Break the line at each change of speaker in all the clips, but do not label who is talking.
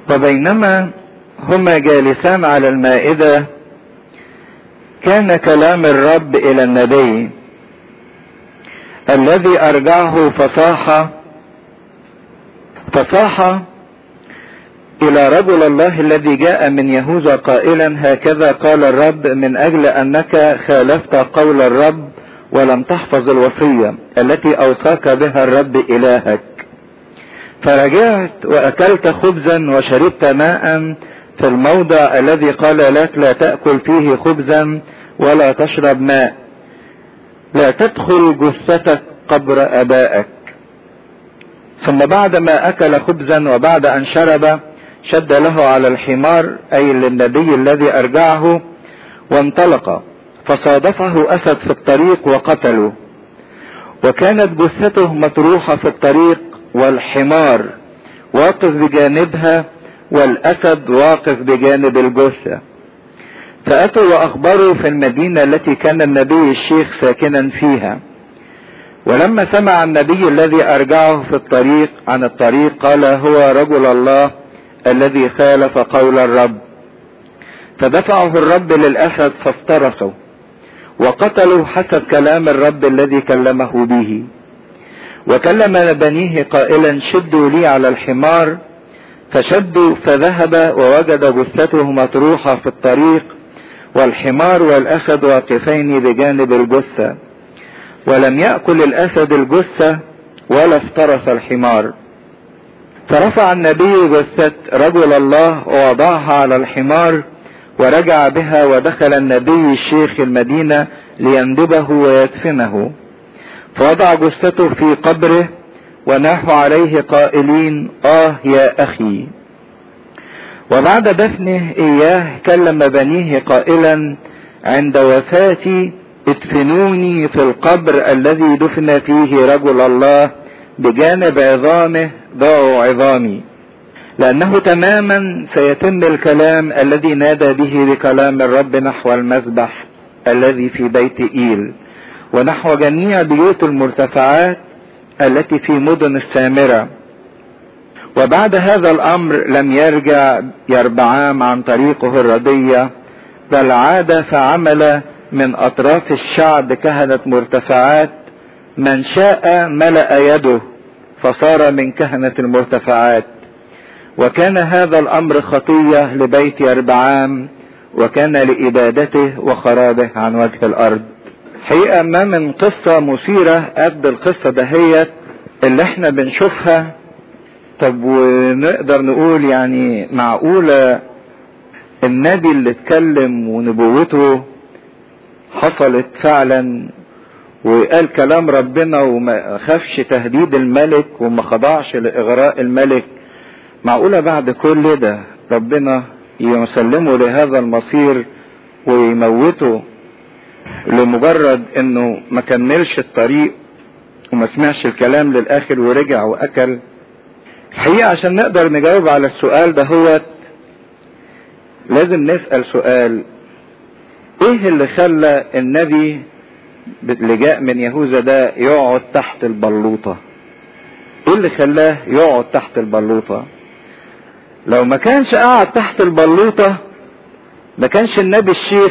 وبينما هما جالسان على المائدة كان كلام الرب إلى النبي الذي أرجعه فصاح فصاح إلى رجل الله الذي جاء من يهوذا قائلا هكذا قال الرب من أجل أنك خالفت قول الرب ولم تحفظ الوصية التي أوصاك بها الرب إلهك فرجعت وأكلت خبزا وشربت ماء في الموضع الذي قال لك لا تأكل فيه خبزا ولا تشرب ماء لا تدخل جثتك قبر أبائك ثم بعد ما أكل خبزا وبعد أن شرب شد له على الحمار أي للنبي الذي أرجعه وانطلق فصادفه أسد في الطريق وقتله وكانت جثته مطروحة في الطريق والحمار واقف بجانبها والأسد واقف بجانب الجثة فأتوا وأخبروا في المدينة التي كان النبي الشيخ ساكنا فيها ولما سمع النبي الذي أرجعه في الطريق عن الطريق قال هو رجل الله الذي خالف قول الرب فدفعه الرب للأسد فافترسوا وقتلوا حسب كلام الرب الذي كلمه به وكلم بنيه قائلا شدوا لي على الحمار فشدوا فذهب ووجد جثته مطروحة في الطريق والحمار والأسد واقفين بجانب الجثة ولم يأكل الأسد الجثة ولا افترس الحمار فرفع النبي جثة رجل الله ووضعها على الحمار ورجع بها ودخل النبي الشيخ المدينة ليندبه ويدفنه فوضع جثته في قبره وناحوا عليه قائلين آه يا أخي وبعد دفنه إياه كلم بنيه قائلا عند وفاتي ادفنوني في القبر الذي دفن فيه رجل الله بجانب عظامه ضعوا عظامي لأنه تماما سيتم الكلام الذي نادى به بكلام الرب نحو المذبح الذي في بيت إيل ونحو جميع بيوت المرتفعات التي في مدن السامرة وبعد هذا الأمر لم يرجع يربعام عن طريقه الردية بل عاد فعمل من أطراف الشعب كهنة مرتفعات من شاء ملأ يده فصار من كهنة المرتفعات وكان هذا الأمر خطية لبيت يربعام وكان لإبادته وخرابه عن وجه الأرض حقيقة ما من قصة مثيرة قد القصة دهيت اللي احنا بنشوفها طب ونقدر نقول يعني معقولة النبي اللي اتكلم ونبوته حصلت فعلا وقال كلام ربنا وما خافش تهديد الملك وما خضعش لإغراء الملك معقولة بعد كل ده ربنا يسلمه لهذا المصير ويموته لمجرد انه ما كملش الطريق وما سمعش الكلام للاخر ورجع واكل الحقيقة عشان نقدر نجاوب على السؤال ده هو لازم نسأل سؤال ايه اللي خلى النبي اللي جاء من يهوذا ده يقعد تحت البلوطة ايه اللي خلاه يقعد تحت البلوطة لو ما كانش قاعد تحت البلوطة ما كانش النبي الشيخ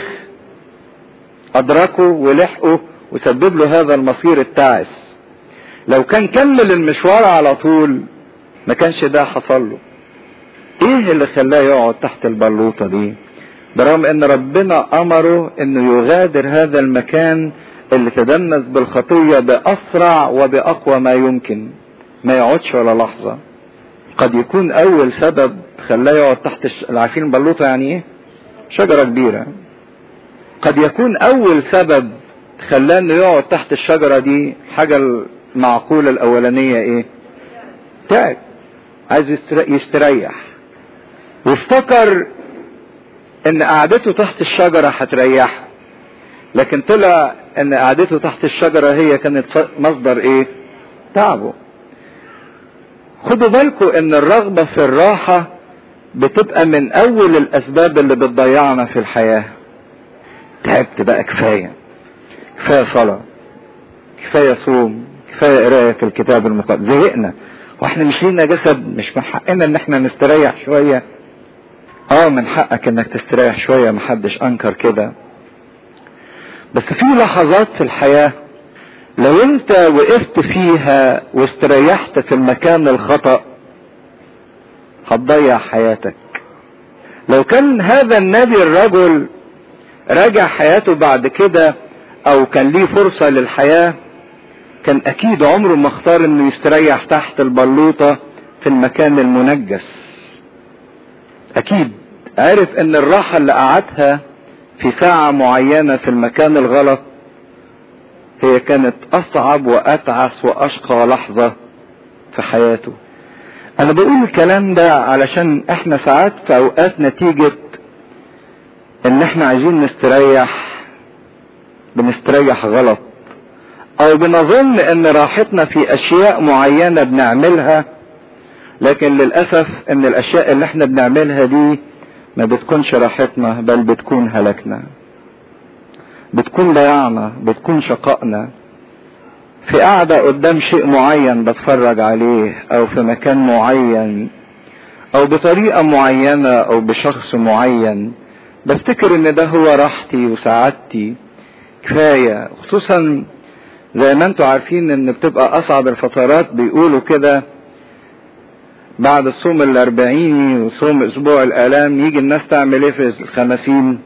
ادركه ولحقه وسبب له هذا المصير التعس لو كان كمل المشوار على طول ما كانش ده حصل له ايه اللي خلاه يقعد تحت البلوطة دي برغم ان ربنا امره انه يغادر هذا المكان اللي تدنس بالخطية باسرع وباقوى ما يمكن ما يقعدش ولا لحظة قد يكون اول سبب خلاه يقعد تحت الش... عارفين البلوطة يعني ايه شجرة كبيرة قد يكون اول سبب خلاه انه يقعد تحت الشجرة دي حاجة المعقولة الاولانية ايه تعب عايز يستريح وافتكر ان قعدته تحت الشجرة هتريحه لكن طلع ان قعدته تحت الشجرة هي كانت مصدر ايه تعبه خدوا بالكم ان الرغبة في الراحة بتبقى من اول الاسباب اللي بتضيعنا في الحياة تعبت بقى كفاية كفاية صلاة كفاية صوم كفاية قراية في الكتاب المقدس زهقنا واحنا مش لينا جسد مش من حقنا ان احنا نستريح شوية اه من حقك انك تستريح شوية محدش انكر كده بس في لحظات في الحياة لو انت وقفت فيها واستريحت في المكان الخطأ هتضيع حياتك لو كان هذا النبي الرجل راجع حياته بعد كده او كان ليه فرصة للحياة كان اكيد عمره ما اختار انه يستريح تحت البلوطة في المكان المنجس اكيد عرف ان الراحة اللي قعدها في ساعة معينة في المكان الغلط هي كانت اصعب واتعس واشقى لحظة في حياته انا بقول الكلام ده علشان احنا ساعات في اوقات نتيجة ان احنا عايزين نستريح بنستريح غلط او بنظن ان راحتنا في اشياء معينة بنعملها لكن للأسف ان الاشياء اللي احنا بنعملها دي ما بتكونش راحتنا بل بتكون هلكنا بتكون ضياعنا بتكون شقائنا في قاعدة قدام شيء معين بتفرج عليه او في مكان معين او بطريقة معينة او بشخص معين بفتكر ان ده هو راحتي وسعادتي كفاية خصوصا زي ما انتوا عارفين ان بتبقى اصعب الفترات بيقولوا كده بعد الصوم الاربعيني وصوم اسبوع الالام يجي الناس تعمل ايه في الخمسين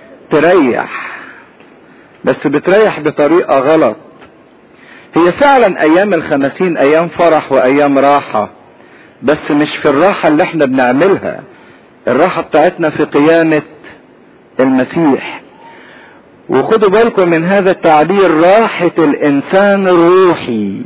تريح بس بتريح بطريقة غلط هي فعلا ايام الخمسين ايام فرح وايام راحة بس مش في الراحة اللي احنا بنعملها الراحة بتاعتنا في قيامة المسيح وخدوا بالكم من هذا التعبير راحة الانسان الروحي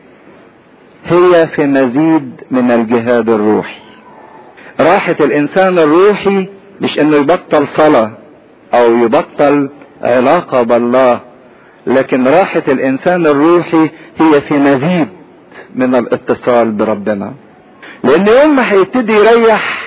هي في مزيد من الجهاد الروحي راحة الانسان الروحي مش انه يبطل صلاة او يبطل علاقة بالله لكن راحة الانسان الروحي هي في مزيد من الاتصال بربنا لان يوم ما هيبتدي يريح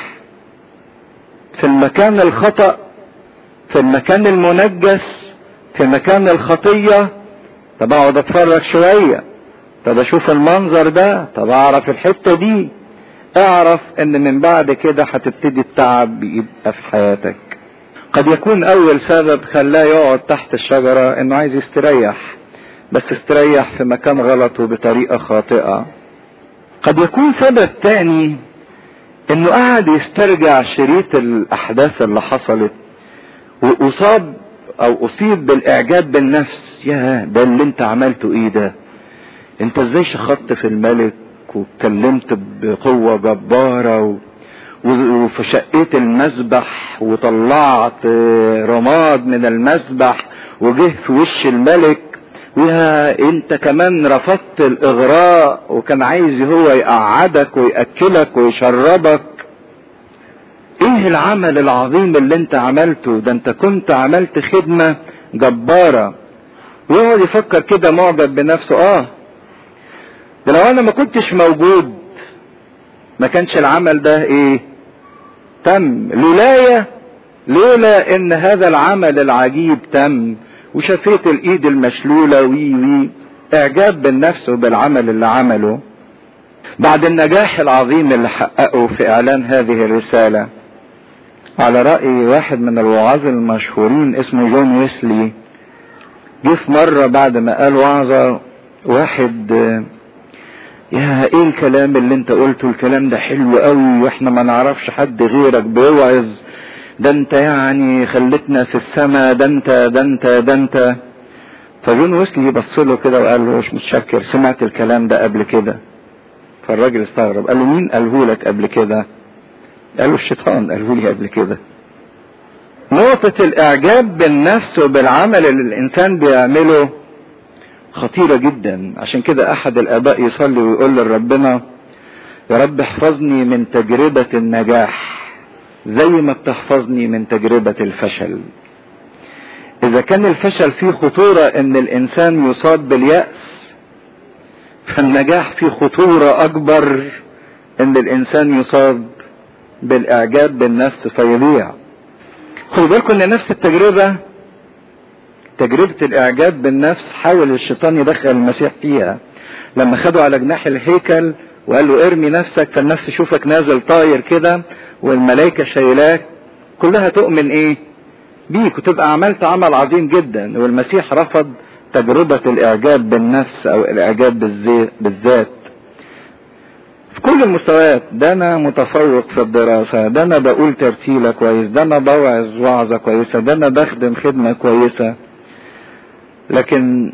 في المكان الخطأ في المكان المنجس في مكان الخطية طب اقعد اتفرج شوية طب اشوف المنظر ده طب اعرف الحتة دي اعرف ان من بعد كده هتبتدي التعب يبقى في حياتك قد يكون اول سبب خلاه يقعد تحت الشجرة انه عايز يستريح بس استريح في مكان غلط وبطريقة خاطئة قد يكون سبب تاني انه قعد يسترجع شريط الاحداث اللي حصلت واصاب او اصيب بالاعجاب بالنفس يا ده اللي انت عملته ايه ده انت ازاي شخطت في الملك واتكلمت بقوة جبارة و... وفشقيت المسبح وطلعت رماد من المسبح وجه في وش الملك ويا انت كمان رفضت الاغراء وكان عايز هو يقعدك ويأكلك ويشربك ايه العمل العظيم اللي انت عملته ده انت كنت عملت خدمة جبارة ويقعد يفكر كده معجب بنفسه اه ده لو انا ما كنتش موجود ما كانش العمل ده ايه تم لولايا لولا ان هذا العمل العجيب تم وشفيت الايد المشلولة وي وي اعجاب بالنفس وبالعمل اللي عمله بعد النجاح العظيم اللي حققه في اعلان هذه الرسالة على رأي واحد من الوعاظ المشهورين اسمه جون ويسلي جه في مرة بعد ما قال وعظة واحد يا ايه الكلام اللي انت قلته الكلام ده حلو قوي واحنا ما نعرفش حد غيرك بيوعظ ده انت يعني خلتنا في السماء ده انت ده انت ده انت فجون ويسلي بص له كده وقال له مش متشكر سمعت الكلام ده قبل كده فالراجل استغرب قال له مين قاله لك قبل كده قال له الشيطان قاله لي قبل كده نقطة الإعجاب بالنفس وبالعمل اللي الإنسان بيعمله خطيرة جدا عشان كده أحد الآباء يصلي ويقول لربنا يا رب احفظني من تجربة النجاح زي ما بتحفظني من تجربة الفشل إذا كان الفشل فيه خطورة إن الإنسان يصاب باليأس فالنجاح فيه خطورة أكبر إن الإنسان يصاب بالاعجاب بالنفس فيضيع خدوا بالكم ان نفس التجربة تجربة الاعجاب بالنفس حاول الشيطان يدخل المسيح فيها لما خدوا على جناح الهيكل وقال له ارمي نفسك فالناس تشوفك نازل طاير كده والملائكة شايلاك كلها تؤمن ايه بيك وتبقى عملت عمل عظيم جدا والمسيح رفض تجربة الاعجاب بالنفس او الاعجاب بالذات في كل المستويات ده انا متفوق في الدراسة ده انا بقول ترتيلة كويس ده انا بوعظ وعظة كويسة ده انا بخدم خدمة كويسة لكن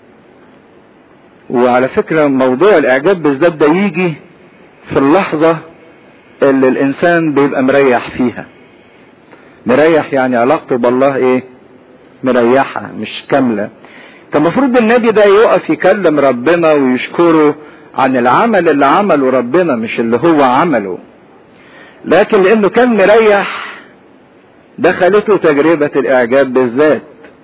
وعلى فكرة موضوع الاعجاب بالذات ده يجي في اللحظة اللي الانسان بيبقى مريح فيها مريح يعني علاقته بالله ايه مريحة مش كاملة كان المفروض النبي ده يقف يكلم ربنا ويشكره عن العمل اللي عمله ربنا مش اللي هو عمله لكن لانه كان مريح دخلته تجربة الاعجاب بالذات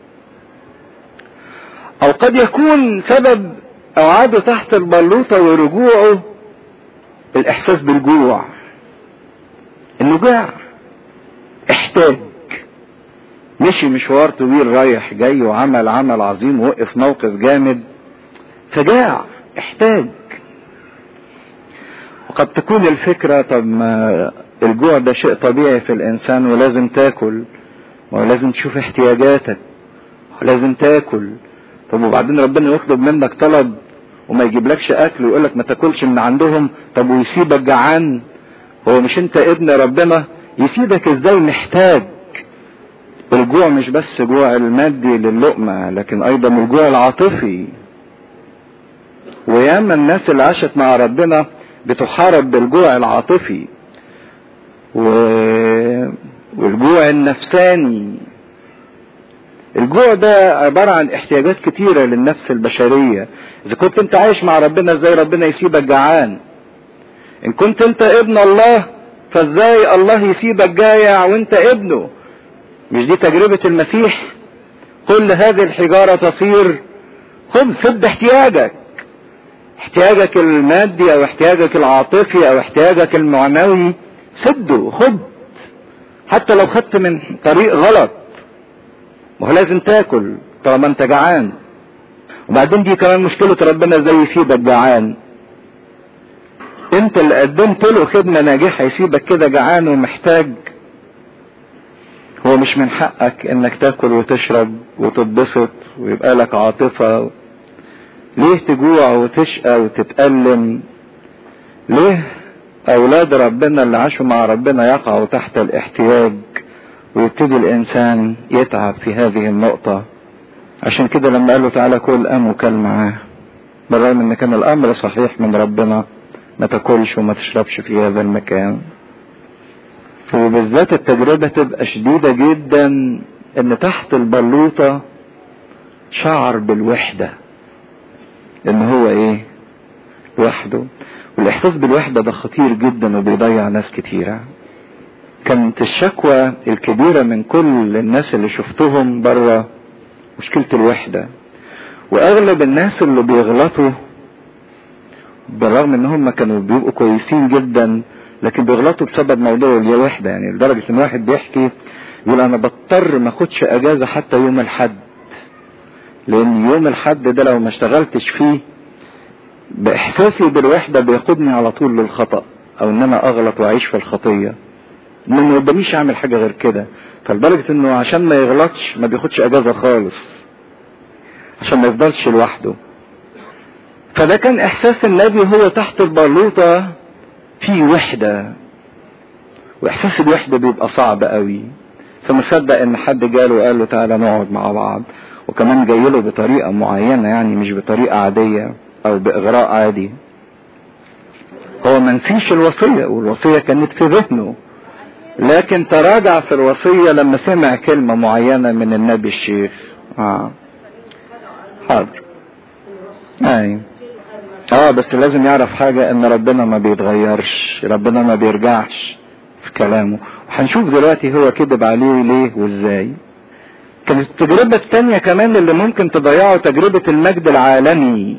او قد يكون سبب اوعاده تحت البلوطة ورجوعه الاحساس بالجوع انه جاع احتاج مشي مشوار طويل رايح جاي وعمل عمل عظيم ووقف موقف جامد فجاع احتاج وقد تكون الفكرة طب ما الجوع ده شيء طبيعي في الانسان ولازم تاكل ولازم تشوف احتياجاتك ولازم تاكل طب وبعدين ربنا يطلب منك طلب وما يجيبلكش اكل ويقول لك ما تاكلش من عندهم طب ويسيبك جعان هو مش انت ابن ربنا يسيبك ازاي محتاج الجوع مش بس جوع المادي للقمة لكن ايضا الجوع العاطفي وياما الناس اللي عاشت مع ربنا بتحارب بالجوع العاطفي و... والجوع النفساني الجوع ده عبارة عن احتياجات كتيرة للنفس البشرية اذا كنت انت عايش مع ربنا ازاي ربنا يسيبك جعان ان كنت انت ابن الله فازاي الله يسيبك جايع وانت ابنه مش دي تجربة المسيح كل هذه الحجارة تصير خذ سد احتياجك احتياجك المادي او احتياجك العاطفي او احتياجك المعنوي سده خد حتى لو خدت من طريق غلط ما هو لازم تاكل طالما انت جعان وبعدين دي كمان مشكلة ربنا ازاي يسيبك جعان انت اللي قدمت له خدمة ناجحة يسيبك كده جعان ومحتاج هو مش من حقك انك تاكل وتشرب وتتبسط ويبقى لك عاطفة ليه تجوع وتشقى وتتألم ليه اولاد ربنا اللي عاشوا مع ربنا يقعوا تحت الاحتياج ويبتدي الانسان يتعب في هذه النقطة عشان كده لما قال له تعالى كل قام وكل معاه بالرغم ان كان الامر صحيح من ربنا ما تاكلش وما تشربش في هذا المكان وبالذات التجربة تبقى شديدة جدا ان تحت البلوطة شعر بالوحدة ان هو ايه لوحده والاحساس بالوحدة ده خطير جدا وبيضيع ناس كتيرة كانت الشكوى الكبيرة من كل الناس اللي شفتهم بره مشكلة الوحدة واغلب الناس اللي بيغلطوا بالرغم ان هم كانوا بيبقوا كويسين جدا لكن بيغلطوا بسبب موضوع الوحدة يعني لدرجة ان واحد بيحكي يقول انا بضطر ما اخدش اجازة حتى يوم الحد لان يوم الحد ده لو ما اشتغلتش فيه باحساسي بالوحدة بيقودني على طول للخطأ او ان انا اغلط واعيش في الخطية انه ما قداميش اعمل حاجة غير كده فلدرجة انه عشان ما يغلطش ما بياخدش اجازة خالص عشان ما يفضلش لوحده فده كان احساس النبي هو تحت البلوطة في وحدة واحساس الوحدة بيبقى صعب قوي فما صدق ان حد جاله وقال له تعالى نقعد مع بعض وكمان جاي له بطريقة معينة يعني مش بطريقة عادية او باغراء عادي هو ما نسيش الوصية والوصية كانت في ذهنه لكن تراجع في الوصية لما سمع كلمة معينة من النبي الشيخ اه حاضر ايوه اه بس لازم يعرف حاجة ان ربنا ما بيتغيرش ربنا ما بيرجعش في كلامه وهنشوف دلوقتي هو كذب عليه ليه وازاي كانت التجربة التانية كمان اللي ممكن تضيعه تجربة المجد العالمي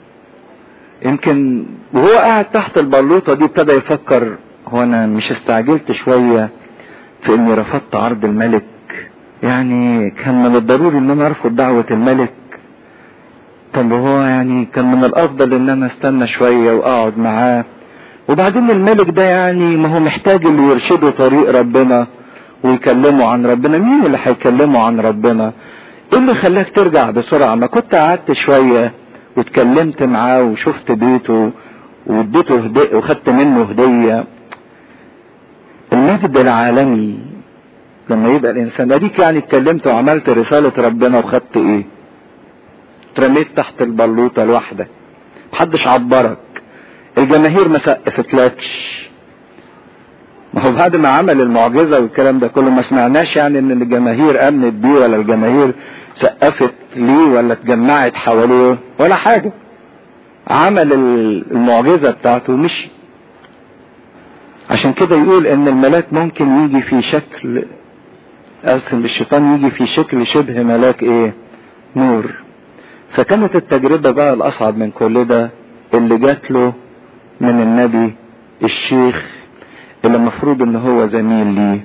يمكن وهو قاعد تحت البلوطة دي ابتدى يفكر هو انا مش استعجلت شوية في اني رفضت عرض الملك يعني كان من الضروري ان انا ارفض دعوة الملك طب هو يعني كان من الافضل ان انا استنى شوية واقعد معاه وبعدين الملك ده يعني ما هو محتاج اللي يرشده طريق ربنا ويكلمه عن ربنا مين اللي هيكلمه عن ربنا ايه اللي خلاك ترجع بسرعة ما كنت قعدت شوية واتكلمت معاه وشفت بيته واديته هدية وخدت منه هدية المجد العالمي لما يبقى الانسان اديك يعني اتكلمت وعملت رسالة ربنا وخدت ايه اترميت تحت البلوطة لوحدك محدش عبرك الجماهير ما سقفتلكش ما هو بعد ما عمل المعجزة والكلام ده كله ما سمعناش يعني ان الجماهير امنت بيه ولا الجماهير سقفت ليه ولا اتجمعت حواليه ولا حاجة عمل المعجزة بتاعته مشي عشان كده يقول ان الملاك ممكن يجي في شكل اسم الشيطان يجي في شكل شبه ملاك ايه نور فكانت التجربة بقى الاصعب من كل ده اللي جات له من النبي الشيخ اللي المفروض ان هو زميل ليه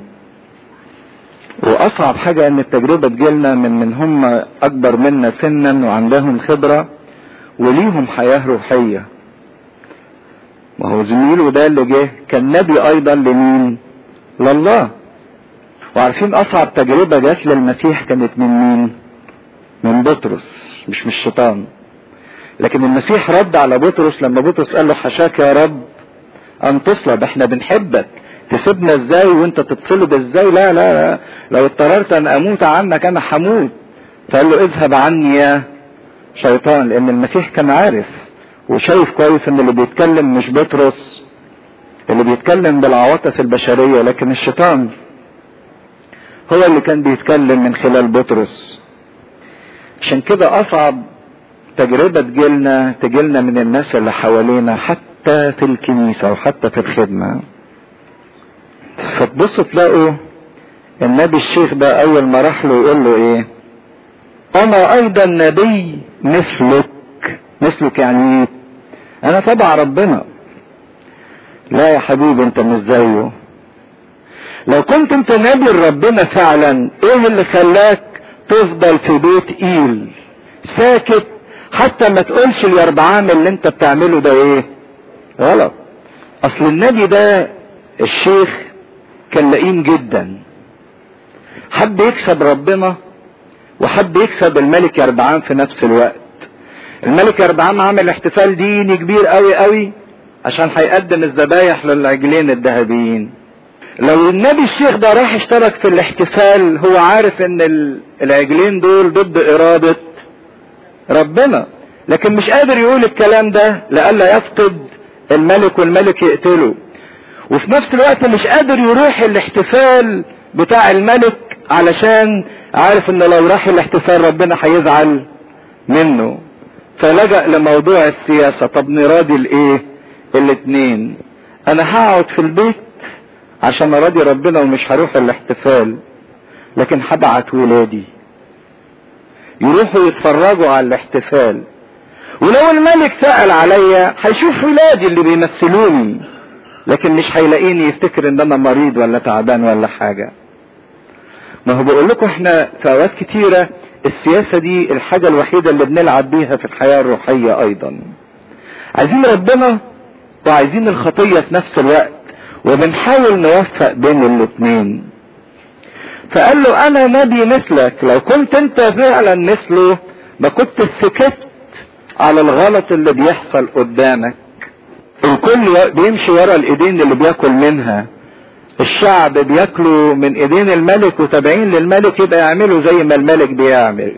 واصعب حاجة ان التجربة تجيلنا من من هم اكبر منا سنا وعندهم خبرة وليهم حياة روحية ما هو زميله ده اللي جه كان نبي ايضا لمين لله وعارفين اصعب تجربة جات للمسيح كانت من مين من بطرس مش من الشيطان لكن المسيح رد على بطرس لما بطرس قال له حشاك يا رب ان تصلب احنا بنحبك تسيبنا ازاي وانت تتصلب ازاي لا لا, لا. لو اضطررت ان اموت عنك انا هموت فقال له اذهب عني يا شيطان لان المسيح كان عارف وشايف كويس ان اللي بيتكلم مش بطرس اللي بيتكلم بالعواطف البشريه لكن الشيطان هو اللي كان بيتكلم من خلال بطرس عشان كده اصعب تجربه تجيلنا تجيلنا من الناس اللي حوالينا حتى في الكنيسه وحتى في الخدمه فتبصوا تلاقوا النبي الشيخ ده اول ما راح له يقول له ايه انا ايضا نبي مثلك مثلك يعني ايه انا تبع ربنا لا يا حبيبي انت مش زيه لو كنت انت نبي ربنا فعلا ايه اللي خلاك تفضل في بيت ايل ساكت حتى ما تقولش الاربعام اللي انت بتعمله ده ايه غلط اصل النبي ده الشيخ كان لئيم جدا حب يكسب ربنا وحب يكسب الملك يربعام في نفس الوقت الملك يربعام عمل احتفال ديني كبير قوي قوي عشان هيقدم الذبايح للعجلين الذهبيين لو النبي الشيخ ده راح اشترك في الاحتفال هو عارف ان العجلين دول ضد ارادة ربنا لكن مش قادر يقول الكلام ده لألا يفقد الملك والملك يقتله وفي نفس الوقت مش قادر يروح الاحتفال بتاع الملك علشان عارف ان لو راح الاحتفال ربنا هيزعل منه فلجأ لموضوع السياسة طب نراضي الايه الاتنين انا هقعد في البيت عشان اراضي ربنا ومش هروح الاحتفال لكن هبعت ولادي يروحوا يتفرجوا على الاحتفال ولو الملك سأل عليا هيشوف ولادي اللي بيمثلوني لكن مش هيلاقيني يفتكر ان انا مريض ولا تعبان ولا حاجة ما هو بقول لكم احنا في اوقات كتيرة السياسة دي الحاجة الوحيدة اللي بنلعب بيها في الحياة الروحية ايضا عايزين ربنا وعايزين الخطية في نفس الوقت وبنحاول نوفق بين الاتنين فقال له انا نبي مثلك لو كنت انت فعلا مثله ما كنت سكت على الغلط اللي بيحصل قدامك الكل بيمشي ورا الايدين اللي بياكل منها الشعب بياكلوا من ايدين الملك وتابعين للملك يبقى يعملوا زي ما الملك بيعمل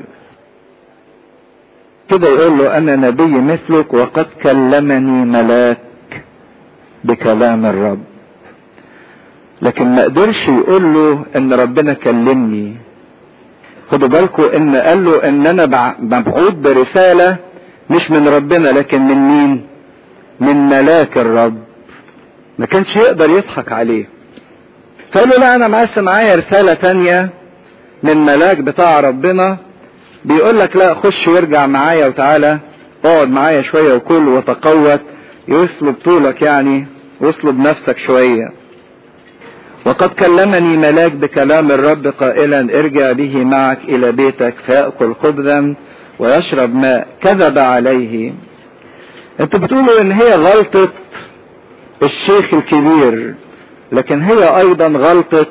كده يقول له انا نبي مثلك وقد كلمني ملاك بكلام الرب لكن ما قدرش يقول له ان ربنا كلمني خدوا بالكم ان قال له ان انا مبعوث برسالة مش من ربنا لكن من مين من ملاك الرب ما كانش يقدر يضحك عليه فقال له لا انا معاش معايا رسالة تانية من ملاك بتاع ربنا بيقول لك لا خش وارجع معايا وتعالى اقعد معايا شوية وكل وتقوت يسلب طولك يعني واصلب نفسك شوية وقد كلمني ملاك بكلام الرب قائلا ارجع به معك الى بيتك فيأكل خبزا ويشرب ماء كذب عليه انتوا بتقولوا ان هي غلطة الشيخ الكبير لكن هي ايضا غلطة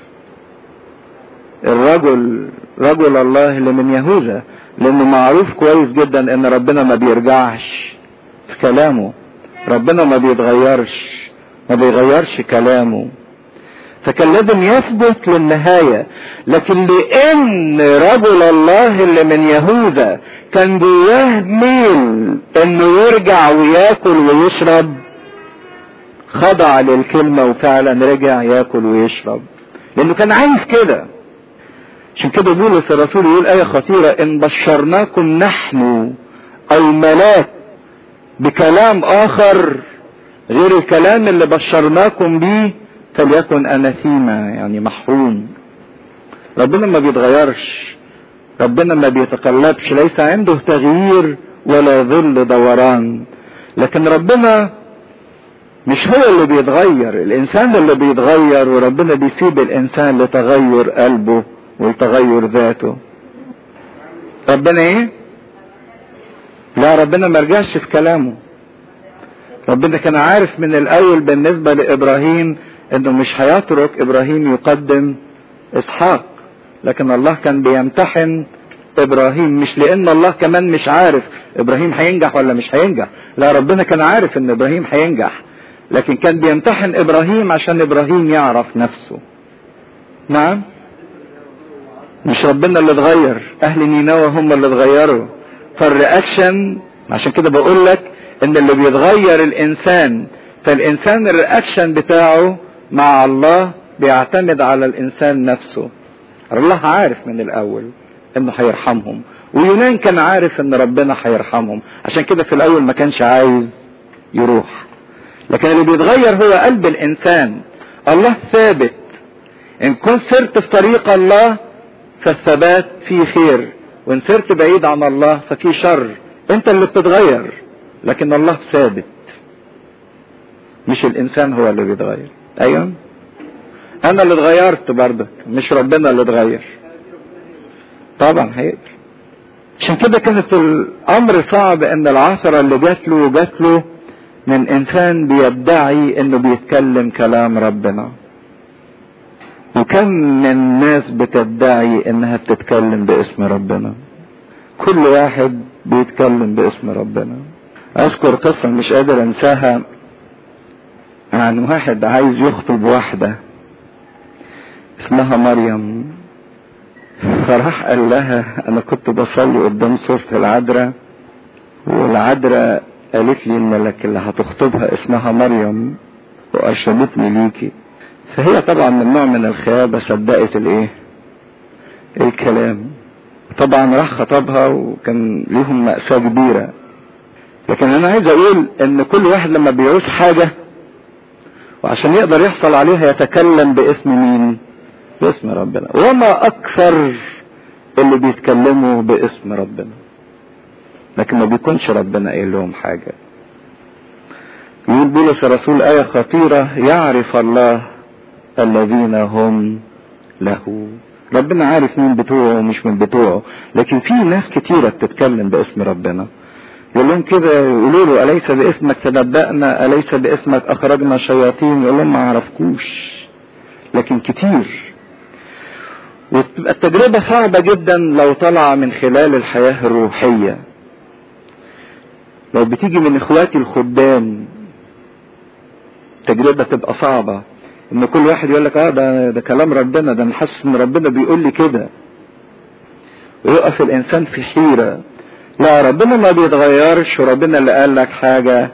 الرجل رجل الله اللي من يهوذا لانه معروف كويس جدا ان ربنا ما بيرجعش في كلامه ربنا ما بيتغيرش ما بيغيرش كلامه فكان لازم يثبت للنهاية لكن لان رجل الله اللي من يهوذا كان جواه ميل انه يرجع وياكل ويشرب خضع للكلمة وفعلا رجع ياكل ويشرب لانه كان عايز كده عشان كده بولس الرسول يقول آية خطيرة إن بشرناكم نحن الملاك بكلام آخر غير الكلام اللي بشرناكم بيه فليكن أناثيما يعني محروم ربنا ما بيتغيرش ربنا ما بيتقلبش ليس عنده تغيير ولا ظل دوران لكن ربنا مش هو اللي بيتغير الانسان اللي بيتغير وربنا بيسيب الانسان لتغير قلبه ولتغير ذاته ربنا ايه لا ربنا ما رجعش في كلامه ربنا كان عارف من الاول بالنسبة لابراهيم انه مش هيترك ابراهيم يقدم اسحاق لكن الله كان بيمتحن ابراهيم مش لان الله كمان مش عارف ابراهيم هينجح ولا مش هينجح لا ربنا كان عارف ان ابراهيم هينجح لكن كان بيمتحن ابراهيم عشان ابراهيم يعرف نفسه نعم مش ربنا اللي اتغير اهل نينوى هم اللي اتغيروا فالرياكشن عشان كده بقول لك ان اللي بيتغير الانسان فالانسان الرياكشن بتاعه مع الله بيعتمد على الانسان نفسه الله عارف من الاول انه هيرحمهم ويونان كان عارف ان ربنا هيرحمهم عشان كده في الاول ما كانش عايز يروح لكن اللي بيتغير هو قلب الانسان الله ثابت ان كنت سرت في طريق الله فالثبات فيه خير وان سرت بعيد عن الله ففي شر انت اللي بتتغير لكن الله ثابت مش الانسان هو اللي بيتغير ايوه انا اللي اتغيرت برضك مش ربنا اللي اتغير طبعا هيقدر عشان كده كانت الامر صعب ان العثرة اللي جات له جات له من انسان بيدعي انه بيتكلم كلام ربنا وكم من ناس بتدعي انها بتتكلم باسم ربنا كل واحد بيتكلم باسم ربنا اذكر قصة مش قادر انساها عن واحد عايز يخطب واحدة اسمها مريم فراح قال لها انا كنت بصلي قدام صورة العذراء والعذراء قالت لي انك اللي هتخطبها اسمها مريم وارشدتني ليكي فهي طبعا من نوع من الخيابة صدقت الايه الكلام طبعا راح خطبها وكان ليهم مأساة كبيرة لكن انا عايز اقول ان كل واحد لما بيعوز حاجة وعشان يقدر يحصل عليها يتكلم باسم مين باسم ربنا وما اكثر اللي بيتكلموا باسم ربنا لكن ما بيكونش ربنا قايل لهم حاجة يقول بولس الرسول آية خطيرة يعرف الله الذين هم له ربنا عارف مين بتوعه ومش من بتوعه لكن في ناس كتيرة بتتكلم باسم ربنا يقول لهم كده يقولوا له أليس باسمك تنبأنا أليس باسمك أخرجنا شياطين يقول لهم ما عرفكوش لكن كتير وتبقى التجربة صعبة جدا لو طلع من خلال الحياة الروحية لو بتيجي من اخواتي الخدام تجربة تبقى صعبة ان كل واحد يقول لك اه ده ده كلام ربنا ده انا حاسس ان ربنا بيقول لي كده ويقف الانسان في حيرة لا ربنا ما بيتغيرش وربنا اللي قال لك حاجة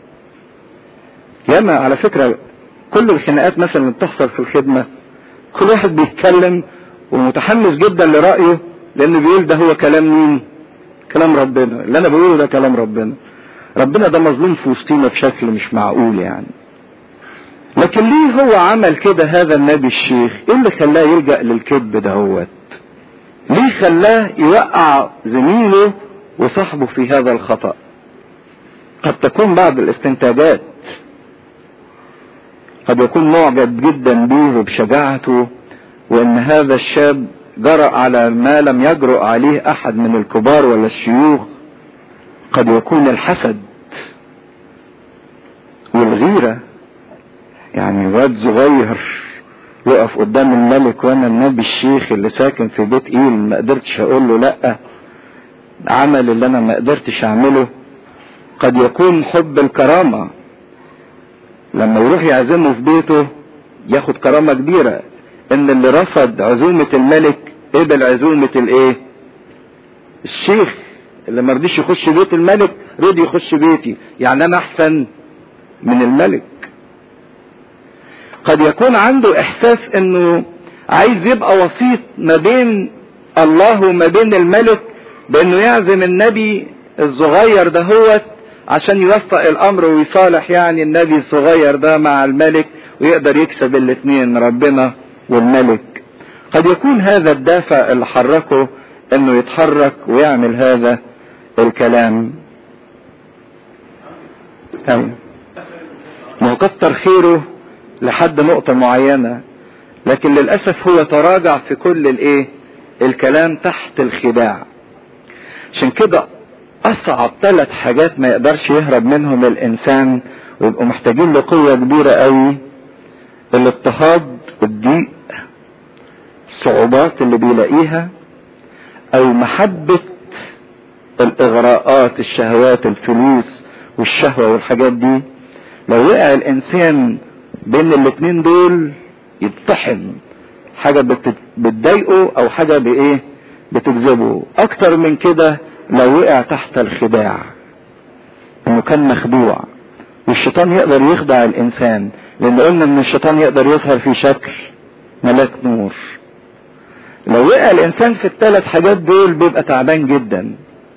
ياما على فكرة كل الخناقات مثلا اللي بتحصل في الخدمة كل واحد بيتكلم ومتحمس جدا لرأيه لانه بيقول ده هو كلام مين كلام ربنا اللي انا بقوله ده كلام ربنا ربنا ده مظلوم في وسطينا بشكل مش معقول يعني لكن ليه هو عمل كده هذا النبي الشيخ ايه اللي خلاه يلجأ للكذب دهوت ليه خلاه يوقع زميله وصاحبه في هذا الخطأ قد تكون بعض الاستنتاجات قد يكون معجب جدا به وبشجاعته وان هذا الشاب جرأ على ما لم يجرؤ عليه احد من الكبار ولا الشيوخ قد يكون الحسد والغيرة يعني واد صغير يقف قدام الملك وانا النبي الشيخ اللي ساكن في بيت ايل ما قدرتش اقول له لا عمل اللي انا ما قدرتش اعمله قد يكون حب الكرامة لما يروح يعزمه في بيته ياخد كرامة كبيرة ان اللي رفض عزومة الملك قبل عزومة الايه الشيخ اللي ما رضيش يخش بيت الملك رضي يخش بيتي يعني انا احسن من الملك قد يكون عنده احساس انه عايز يبقى وسيط ما بين الله وما بين الملك بانه يعزم النبي الصغير ده هو عشان يوفق الامر ويصالح يعني النبي الصغير ده مع الملك ويقدر يكسب الاثنين ربنا والملك قد يكون هذا الدافع اللي حركه انه يتحرك ويعمل هذا الكلام ايوه ما هو كتر خيره لحد نقطة معينة لكن للأسف هو تراجع في كل الايه الكلام تحت الخداع عشان كده أصعب ثلاث حاجات ما يقدرش يهرب منهم الإنسان ويبقوا محتاجين لقوة كبيرة قوي الاضطهاد والضيق الصعوبات اللي بيلاقيها أو محبة الإغراءات الشهوات الفلوس والشهوة والحاجات دي لو وقع الإنسان بين الاتنين دول يتطحن حاجة بتضايقه أو حاجة بإيه بتجذبه أكتر من كده لو وقع تحت الخداع انه كان مخدوع والشيطان يقدر يخدع الانسان لان قلنا ان الشيطان يقدر يظهر في شكل ملاك نور لو وقع الانسان في الثلاث حاجات دول بيبقى تعبان جدا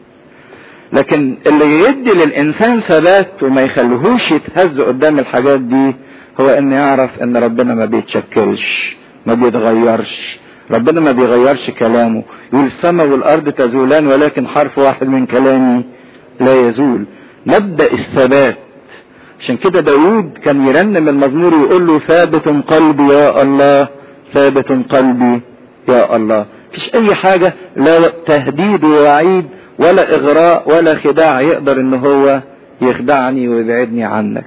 لكن اللي يدي للانسان ثبات وما يخليهوش يتهز قدام الحاجات دي هو ان يعرف ان ربنا ما بيتشكلش ما بيتغيرش ربنا ما بيغيرش كلامه يقول السماء والارض تزولان ولكن حرف واحد من كلامي لا يزول مبدا الثبات عشان كده داود كان يرنم المزمور ويقول له ثابت قلبي يا الله ثابت قلبي يا الله مفيش اي حاجة لا تهديد ووعيد ولا اغراء ولا خداع يقدر ان هو يخدعني ويبعدني عنك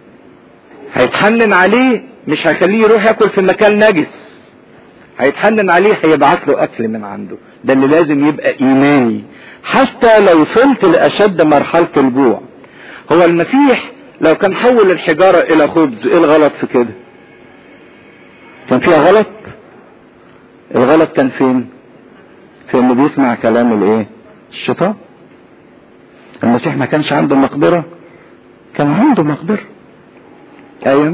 هيتحنن عليه مش هيخليه يروح ياكل في مكان نجس هيتحنن عليه هيبعت له اكل من عنده ده اللي لازم يبقى ايماني حتى لو وصلت لاشد مرحلة الجوع هو المسيح لو كان حول الحجارة الى خبز ايه الغلط في كده كان فيها غلط الغلط كان فين في انه بيسمع كلام الايه الشيطان المسيح ما كانش عنده مقدرة كان عنده مقدرة ايوه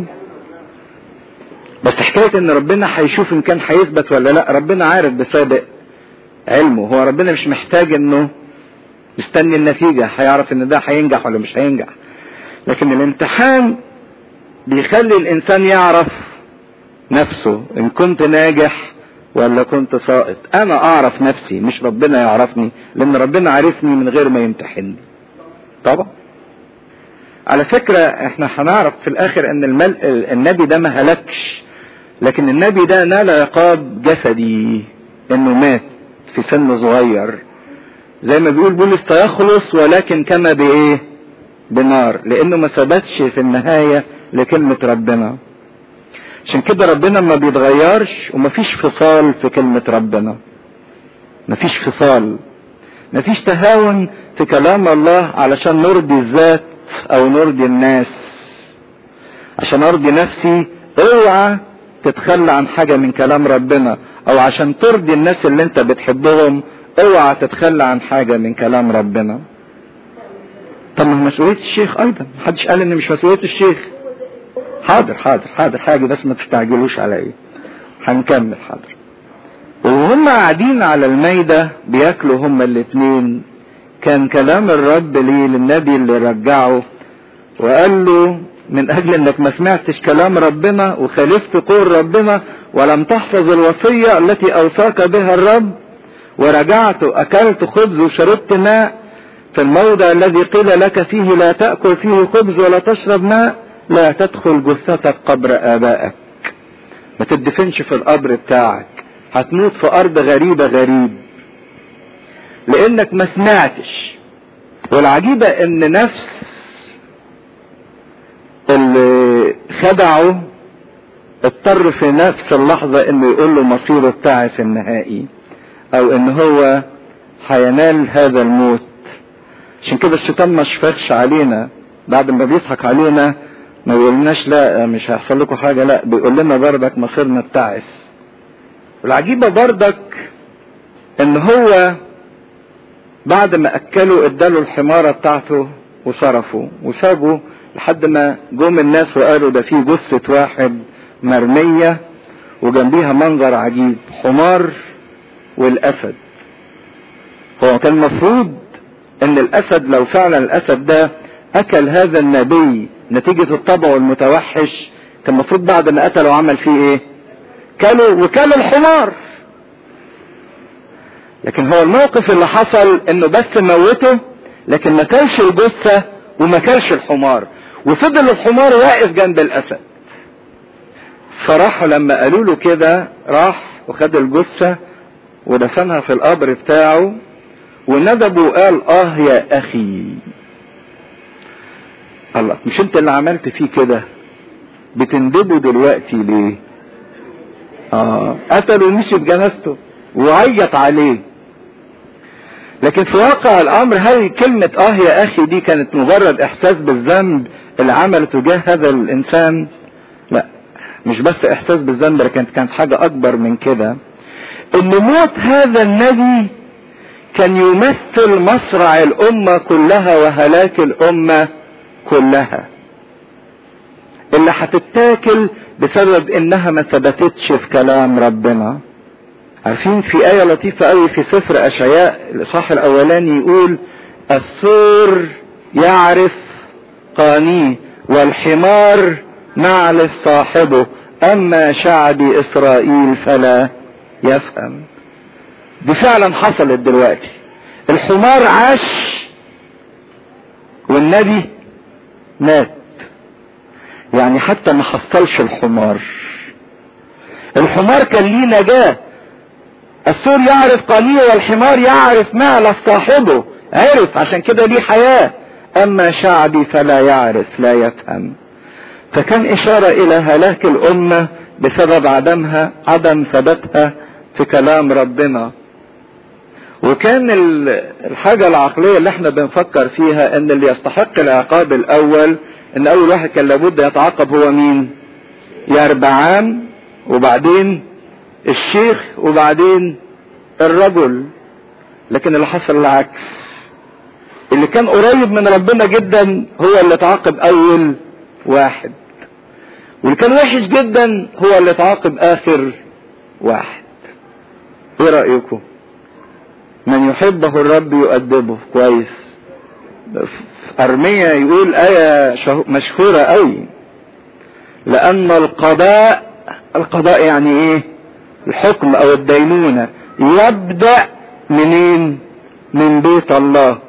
بس حكاية ان ربنا هيشوف ان كان هيثبت ولا لا ربنا عارف بسابق علمه هو ربنا مش محتاج انه يستني النتيجة هيعرف ان ده هينجح ولا مش هينجح لكن الامتحان بيخلي الانسان يعرف نفسه ان كنت ناجح ولا كنت ساقط انا اعرف نفسي مش ربنا يعرفني لان ربنا عارفني من غير ما يمتحني طبعا على فكرة احنا هنعرف في الاخر ان المل... النبي ده ما هلكش لكن النبي ده نال عقاب جسدي انه مات في سن صغير زي ما بيقول بولس سيخلص ولكن كما بايه بنار لانه ما ثبتش في النهاية لكلمة ربنا عشان كده ربنا ما بيتغيرش ومفيش فصال في كلمة ربنا مفيش فصال مفيش تهاون في كلام الله علشان نرضي الذات او نرضي الناس عشان ارضي نفسي اوعى تتخلى عن حاجة من كلام ربنا او عشان ترضي الناس اللي انت بتحبهم اوعى تتخلى عن حاجة من كلام ربنا طب ما مسؤولية الشيخ ايضا محدش قال ان مش مسؤولية الشيخ حاضر حاضر حاضر حاجة بس ما تستعجلوش عليا هنكمل حاضر وهم قاعدين على الميدة بياكلوا هما الاتنين كان كلام الرب ليه للنبي اللي رجعه وقال له من اجل انك ما سمعتش كلام ربنا وخالفت قول ربنا ولم تحفظ الوصية التي اوصاك بها الرب ورجعت اكلت خبز وشربت ماء في الموضع الذي قيل لك فيه لا تأكل فيه خبز ولا تشرب ماء لا تدخل جثتك قبر آبائك ما تدفنش في القبر بتاعك هتموت في أرض غريبة غريب لأنك ما سمعتش والعجيبة إن نفس اللي خدعه اضطر في نفس اللحظة انه يقول له مصيره التعس النهائي او ان هو هينال هذا الموت عشان كده الشيطان ما شفقش علينا بعد ما بيضحك علينا ما يقولناش لا مش هيحصل لكم حاجة لا بيقول لنا بردك مصيرنا التعس والعجيبة بردك ان هو بعد ما اكلوا اداله الحمارة بتاعته وصرفوا وسابوا لحد ما جم الناس وقالوا ده في جثة واحد مرمية وجنبيها منظر عجيب حمار والاسد هو كان المفروض ان الاسد لو فعلا الاسد ده اكل هذا النبي نتيجة الطبع المتوحش كان المفروض بعد ما قتله عمل فيه ايه كلوا وكلوا الحمار لكن هو الموقف اللي حصل انه بس موته لكن ما كلش الجثة وما كلش الحمار وفضل الحمار واقف جنب الاسد فراحوا لما قالوا له كده راح وخد الجثة ودفنها في القبر بتاعه وندب وقال اه يا اخي الله مش انت اللي عملت فيه كده بتندبه دلوقتي ليه اه قتلوا ومشي بجنازته وعيط عليه لكن في واقع الامر هل كلمة اه يا اخي دي كانت مجرد احساس بالذنب اللي عمله تجاه هذا الانسان لا مش بس احساس بالذنب لكن كانت حاجة اكبر من كده ان موت هذا النبي كان يمثل مصرع الامة كلها وهلاك الامة كلها اللي هتتاكل بسبب انها ما ثبتتش في كلام ربنا عارفين في آية لطيفة قوي في سفر أشعياء الإصحاح الأولاني يقول الثور يعرف قانيه والحمار معلف صاحبه أما شعبي إسرائيل فلا يفهم دي فعلا حصلت دلوقتي الحمار عاش والنبي مات يعني حتى ما حصلش الحمار الحمار كان ليه نجاه السور يعرف قليل والحمار يعرف مال صاحبه عرف عشان كده ليه حياة اما شعبي فلا يعرف لا يفهم فكان اشارة الى هلاك الامة بسبب عدمها عدم ثباتها في كلام ربنا وكان الحاجة العقلية اللي احنا بنفكر فيها ان اللي يستحق العقاب الاول ان اول واحد كان لابد يتعاقب هو مين يربعام وبعدين الشيخ وبعدين الرجل لكن اللي حصل العكس اللي كان قريب من ربنا جدا هو اللي تعاقب اول واحد واللي كان وحش جدا هو اللي تعاقب اخر واحد ايه رأيكم من يحبه الرب يؤدبه كويس ارميا يقول آية مشهورة قوي لان القضاء القضاء يعني ايه الحكم او الدينونة يبدأ منين من بيت الله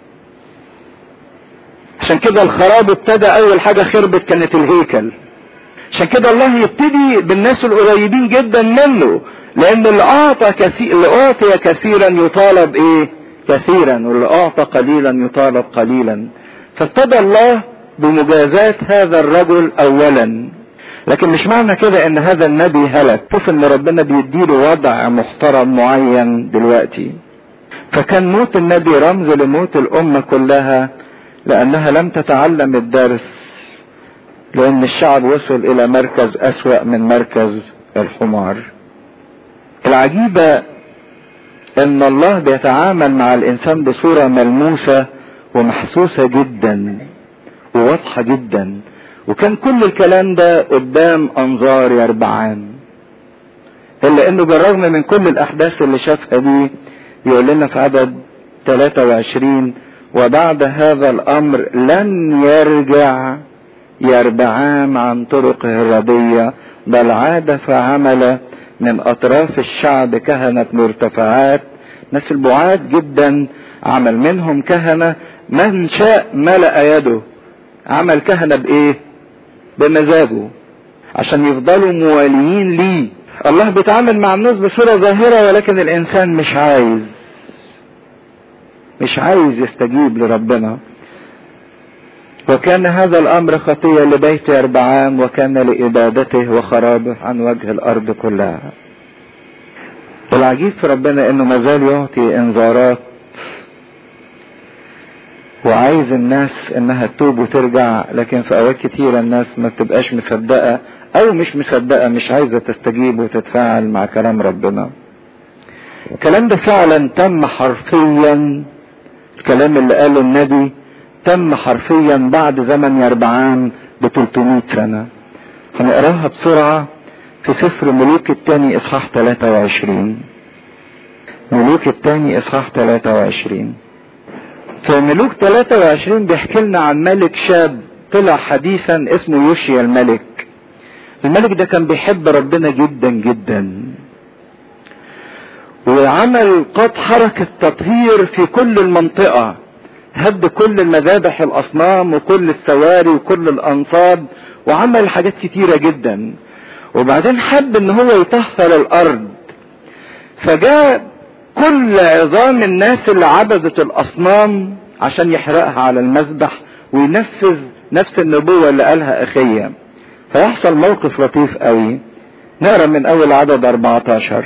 عشان كده الخراب ابتدى اول حاجة خربت كانت الهيكل عشان كده الله يبتدي بالناس القريبين جدا منه لان اللي اعطى كثير اللي اعطي كثيرا يطالب ايه كثيرا واللي اعطى قليلا يطالب قليلا فابتدى الله بمجازات هذا الرجل اولا لكن مش معنى كده ان هذا النبي هلك شوف ان ربنا بيديله وضع محترم معين دلوقتي فكان موت النبي رمز لموت الامة كلها لانها لم تتعلم الدرس لان الشعب وصل الى مركز اسوأ من مركز الحمار العجيبة ان الله بيتعامل مع الانسان بصورة ملموسة ومحسوسة جدا وواضحة جدا وكان كل الكلام ده قدام انظار يربعان الا انه بالرغم من كل الاحداث اللي شافها دي يقول لنا في عدد 23 وبعد هذا الامر لن يرجع يربعام عن طرقه الردية بل عاد فعمل من اطراف الشعب كهنة مرتفعات ناس البعاد جدا عمل منهم كهنة من شاء ملأ يده عمل كهنة بايه بمزاجه عشان يفضلوا مواليين ليه الله بيتعامل مع الناس بصورة ظاهرة ولكن الانسان مش عايز مش عايز يستجيب لربنا وكان هذا الامر خطية لبيت اربعام وكان لابادته وخرابه عن وجه الارض كلها والعجيب في ربنا انه مازال يعطي انذارات وعايز الناس انها تتوب وترجع لكن في اوقات كتيرة الناس ما بتبقاش مصدقة او مش مصدقة مش عايزة تستجيب وتتفاعل مع كلام ربنا الكلام ده فعلا تم حرفيا الكلام اللي قاله النبي تم حرفيا بعد زمن يربعان ب 300 سنة هنقراها بسرعة في سفر ملوك الثاني اصحاح 23 ملوك الثاني اصحاح 23 في ملوك 23 بيحكي لنا عن ملك شاب طلع حديثا اسمه يوشيا الملك الملك ده كان بيحب ربنا جدا جدا وعمل قد حركة تطهير في كل المنطقة هد كل المذابح الاصنام وكل السواري وكل الانصاب وعمل حاجات كتيرة جدا وبعدين حب ان هو يطهر الارض فجاء كل عظام الناس اللي عبدت الاصنام عشان يحرقها على المذبح وينفذ نفس النبوة اللي قالها اخيا فيحصل موقف لطيف قوي نقرا من اول عدد 14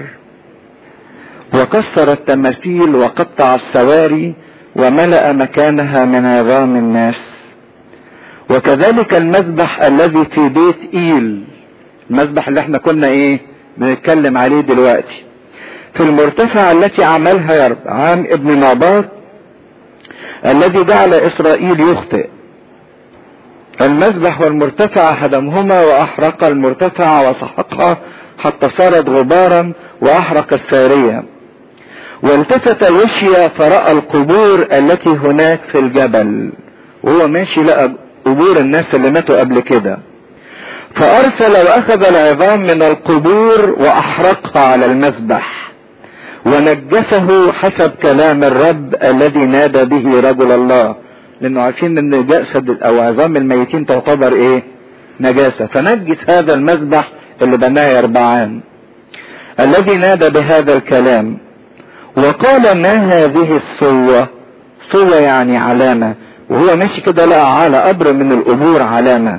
وكسر التماثيل وقطع السواري وملأ مكانها من عظام الناس وكذلك المذبح الذي في بيت ايل المذبح اللي احنا كنا ايه بنتكلم عليه دلوقتي في المرتفع التي عملها يربعام ابن ناباط الذي جعل اسرائيل يخطئ المذبح والمرتفع هدمهما واحرق المرتفع وسحقها حتى صارت غبارا واحرق الساريه والتفت يشيا فرأى القبور التي هناك في الجبل وهو ماشي لقى قبور الناس اللي ماتوا قبل كده فأرسل وأخذ العظام من القبور وأحرقها على المذبح ونجسه حسب كلام الرب الذي نادى به رجل الله لأنه عارفين إن جسد أو عظام الميتين تعتبر إيه؟ نجاسة فنجس هذا المذبح اللي بناه يربعان الذي نادى بهذا الكلام وقال ما هذه الصوة صوة يعني علامة وهو ماشي كده لقى على قبر من القبور علامة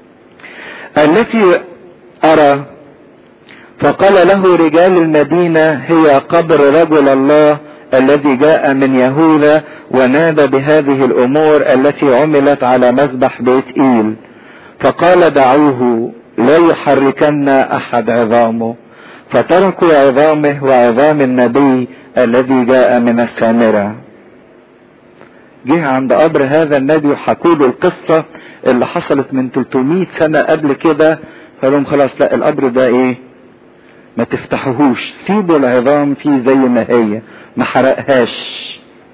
التي أرى فقال له رجال المدينة هي قبر رجل الله الذي جاء من يهوذا ونادى بهذه الأمور التي عملت على مذبح بيت إيل فقال دعوه لا يحركن أحد عظامه فتركوا عظامه وعظام النبي الذي جاء من السامرة جه عند قبر هذا النبي وحكوا له القصة اللي حصلت من 300 سنة قبل كده قال لهم خلاص لا القبر ده ايه ما تفتحوهوش سيبوا العظام فيه زي ما هي ما حرقهاش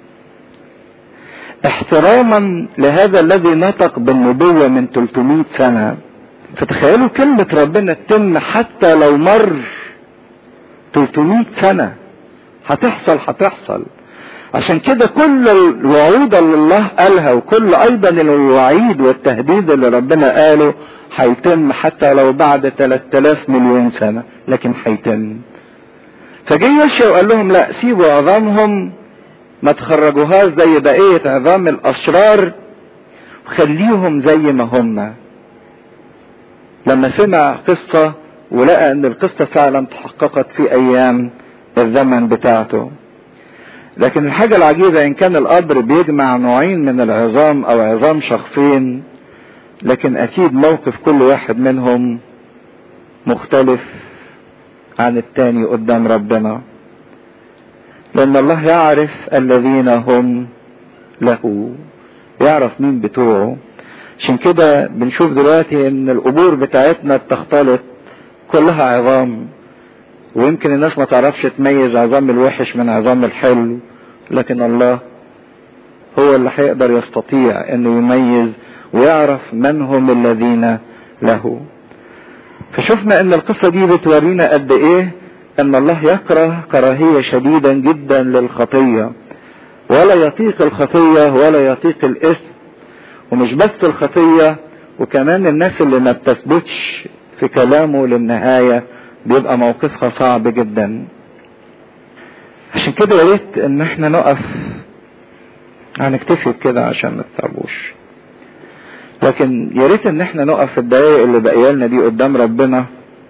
احتراما لهذا الذي نطق بالنبوة من 300 سنة فتخيلوا كلمة ربنا تتم حتى لو مر 300 سنة هتحصل هتحصل عشان كده كل الوعود اللي الله قالها وكل ايضا الوعيد والتهديد اللي ربنا قاله هيتم حتى لو بعد 3000 مليون سنة لكن هيتم فجه يشيا وقال لهم لا سيبوا عظامهم ما تخرجوهاش زي بقية عظام الاشرار وخليهم زي ما هم لما سمع قصة ولقى ان القصة فعلا تحققت في ايام الزمن بتاعته لكن الحاجة العجيبة ان كان القبر بيجمع نوعين من العظام او عظام شخصين لكن اكيد موقف كل واحد منهم مختلف عن التاني قدام ربنا لان الله يعرف الذين هم له يعرف مين بتوعه عشان كده بنشوف دلوقتي ان القبور بتاعتنا بتختلط كلها عظام ويمكن الناس ما تعرفش تميز عظام الوحش من عظام الحلو لكن الله هو اللي هيقدر يستطيع انه يميز ويعرف من هم الذين له فشفنا ان القصة دي بتورينا قد ايه ان الله يكره كراهية شديدا جدا للخطية ولا يطيق الخطية ولا يطيق الاسم ومش بس الخطية وكمان الناس اللي ما بتثبتش في كلامه للنهاية بيبقى موقفها صعب جدا عشان كده يا ريت ان احنا نقف هنكتفي بكده عشان ما تتعبوش لكن يا ريت ان احنا نقف في الدقايق اللي باقيه لنا دي قدام ربنا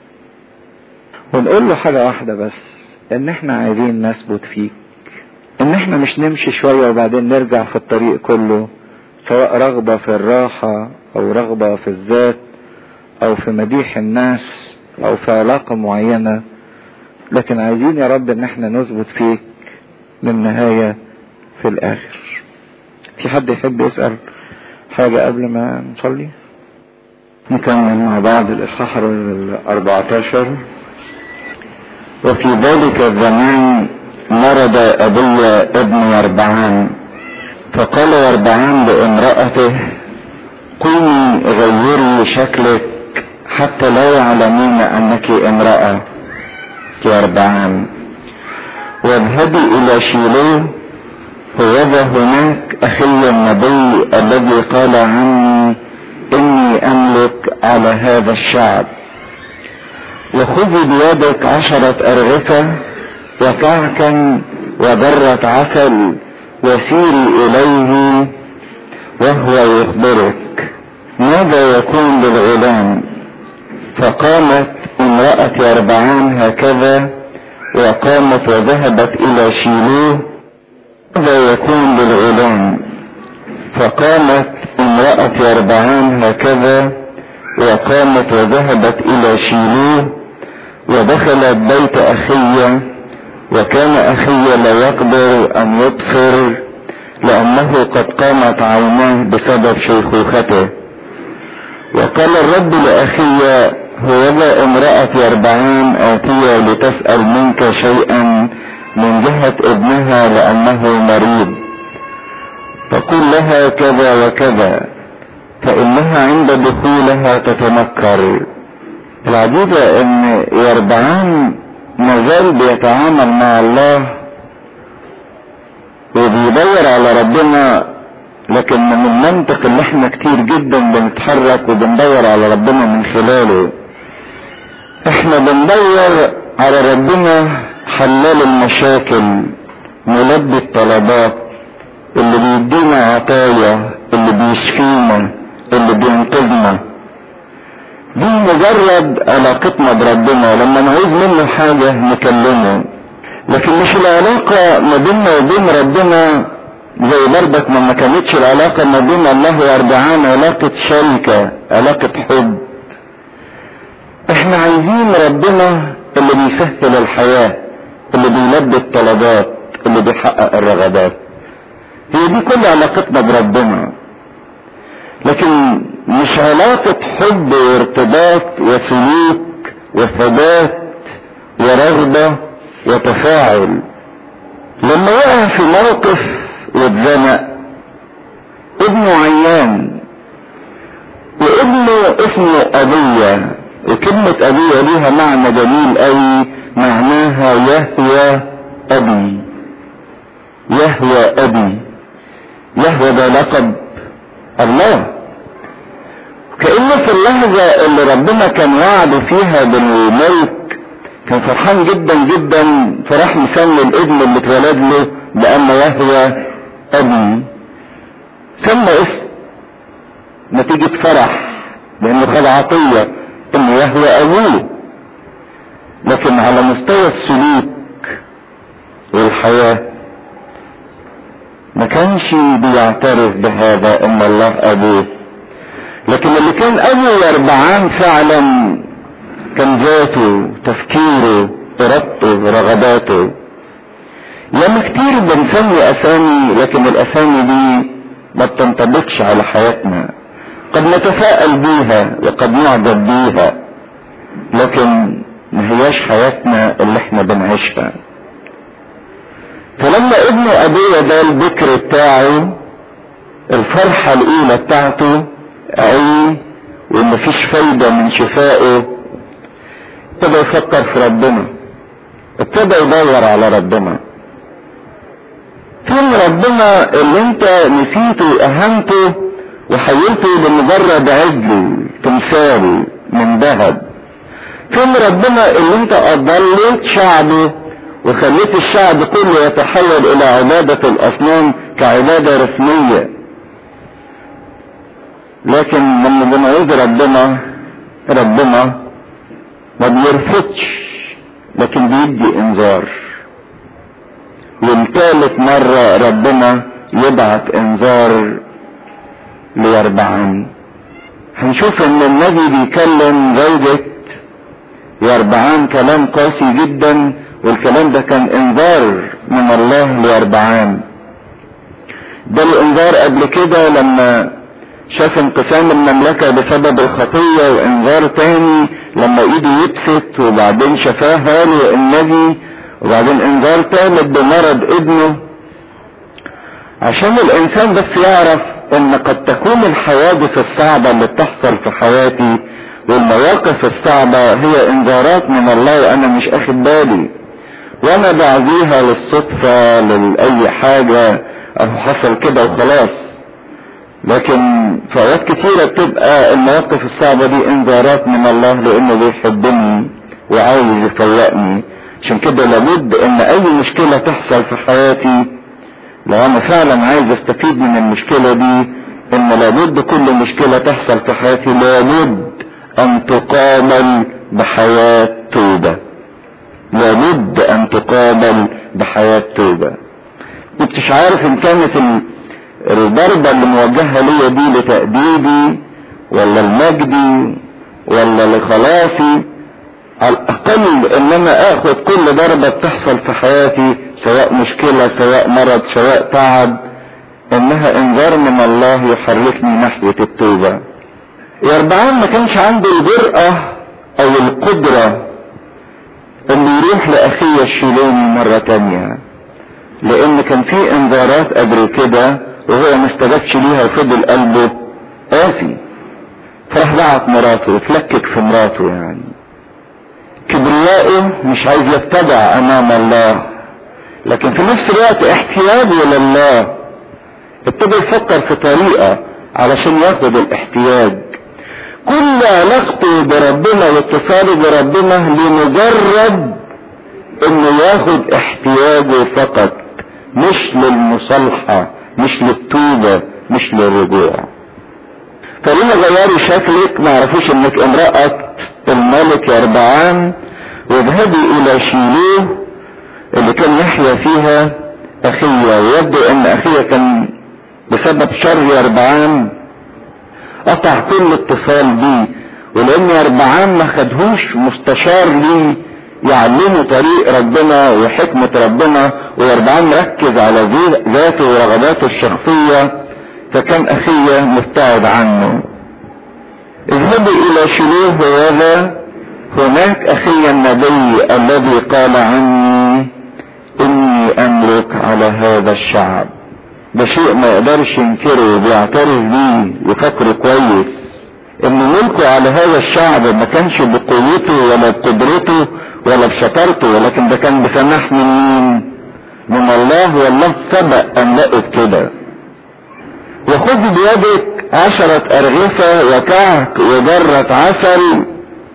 ونقول له حاجه واحده بس ان احنا عايزين نثبت فيك ان احنا مش نمشي شويه وبعدين نرجع في الطريق كله سواء رغبه في الراحه او رغبه في الذات او في مديح الناس او في علاقه معينه لكن عايزين يا رب ان احنا نثبت فيك للنهايه في الاخر في حد يحب يسال حاجة قبل ما نصلي
نكمل مع بعض الإصحاح ال 14 وفي ذلك الزمان مرض أبي ابن يربعان فقال يربعان لامرأته قومي غيري شكلك حتى لا يعلمون أنك امرأة يربعان واذهبي إلى شيلوه هوذا هناك أخي النبي الذي قال عني إني أملك على هذا الشعب وخذي بيدك عشرة أرغفة وكعكا وذرة عسل وسيري إليه وهو يخبرك ماذا يكون للغلام فقامت امرأة أربعان هكذا وقامت وذهبت إلى شيلوه ماذا يكون للغلام فقامت امرأة أربعان هكذا وقامت وذهبت إلى شيلوه ودخلت بيت أخي وكان أخي لا يقدر أن يبصر لأنه قد قامت عيناه بسبب شيخوخته وقال الرب لأخي هوذا امرأة أربعين آتية لتسأل منك شيئا من جهة ابنها لأنه مريض فقل لها كذا وكذا فإنها عند دخولها تتنكر العجيبة ان يربعان مازال بيتعامل مع الله وبيدور على ربنا لكن من المنطق اللي احنا كتير جدا بنتحرك وبندور على ربنا من خلاله احنا بندور على ربنا حلال المشاكل ملبي الطلبات اللي بيدينا عطايا اللي بيشفينا اللي بينقذنا دي مجرد علاقتنا بربنا لما نعوز منه حاجة نكلمه لكن مش العلاقة ما بيننا وبين ربنا زي برضك ما كانتش العلاقة ما بين الله وأربعان علاقة شركة علاقة حب احنا عايزين ربنا اللي بيسهل الحياة اللي بيلبي الطلبات اللي بيحقق الرغبات هي دي كل علاقتنا بربنا لكن مش علاقة حب وارتباط وسلوك وثبات ورغبة وتفاعل لما وقع في موقف واتزنق ابنه عيان وابنه اسمه أبية وكلمة أبية ليها معنى جميل قوي معناها يهوى أبي يهوى أبي يهوى ده لقب الله كأنه في اللحظة اللي ربنا كان وعده فيها بالملك كان فرحان جدا جدا فراح مسمي الابن اللي اتولد له بأن يهوى أبي سمى اسم نتيجة فرح لأنه خد عطية إنه يهوى أبوه لكن على مستوى السلوك والحياة ما كانش بيعترف بهذا ان الله ابوه لكن اللي كان ابو يربعان فعلا كان ذاته تفكيره ارادته رغباته ياما كتير بنسمي اسامي لكن الاسامي دي ما بتنطبقش على حياتنا قد نتفائل بيها وقد نعجب بيها لكن ما هياش حياتنا اللي احنا بنعيشها فلما ابن ابويا ده البكر بتاعه الفرحة الاولى بتاعته اي وان مفيش فايدة من شفائه ابتدى يفكر في ربنا ابتدى يدور على ربنا فين ربنا اللي انت نسيته واهنته وحولته لمجرد عجل تمثال من ذهب فين ربنا اللي انت اضليت شعبه وخليت الشعب كله يتحول الى عبادة الاصنام كعبادة رسمية لكن لما بنعوذ ربنا ربنا ما بيرفضش لكن بيدي انذار والثالث مرة ربنا يبعت انذار ليربعان هنشوف ان النبي بيكلم زوجة يربعان كلام قاسي جدا والكلام ده كان انذار من الله ليربعان ده الانذار قبل كده لما شاف انقسام المملكة بسبب الخطية وانذار تاني لما ايده يبست وبعدين شفاه هالي النبي وبعدين انذار تالت بمرض ابنه عشان الانسان بس يعرف ان قد تكون الحوادث الصعبة اللي بتحصل في حياتي والمواقف الصعبة هي انذارات من الله وانا مش اخد بالي وانا بعزيها للصدفة لأي حاجة او حصل كده وخلاص لكن في اوقات كتيرة بتبقى المواقف الصعبة دي انذارات من الله لانه بيحبني وعايز يفوقني عشان كده لابد ان اي مشكلة تحصل في حياتي لو انا فعلا عايز استفيد من المشكلة دي ان لابد كل مشكلة تحصل في حياتي لابد ان تقابل بحياة توبة لابد ان تقابل بحياة توبة كنتش عارف ان كانت الضربة اللي موجهة ليا دي لتأديبي ولا لمجدي ولا لخلاصي على الاقل ان انا اخد كل ضربة بتحصل في حياتي سواء مشكلة سواء مرض سواء تعب انها انذار من الله يحركني نحو التوبة يربعان ما كانش عنده الجرأة او القدرة انه يروح لاخيه الشيلوني مرة تانية لان كان في انذارات قبل كده وهو ما استجابش ليها وفضل قلبه قاسي فراح بعت مراته اتلكك في مراته يعني كبريائه مش عايز يتبع امام الله لكن في نفس الوقت احتياجه لله ابتدى يفكر في طريقة علشان ياخد الاحتياج كل علاقته بربنا واتصاله بربنا لمجرد انه ياخد احتياجه فقط مش للمصالحة مش للتوبة مش للرجوع فلما غيري شكلك ما عرفوش انك امرأة الملك يربعان واذهبي الى شيلوه اللي كان يحيا فيها اخية ويبدو ان اخية كان بسبب شر يربعان قطع كل اتصال بيه ولان يربعان ما خدهوش مستشار ليه يعلمه طريق ربنا وحكمة ربنا ويربعان مركز على ذاته ورغباته الشخصية فكان اخيه مبتعد عنه اذهبوا الى شلوه وهذا هناك اخي النبي الذي قال عني اني املك على هذا الشعب ده شيء ما يقدرش ينكره وبيعترف بيه وفكره كويس ان ملكه على هذا الشعب ما كانش بقوته ولا بقدرته ولا بشطارته ولكن ده كان بسماح من مين من الله والله سبق ان لقوا كده وخذ بيدك عشرة ارغفة وكعك وجرة عسل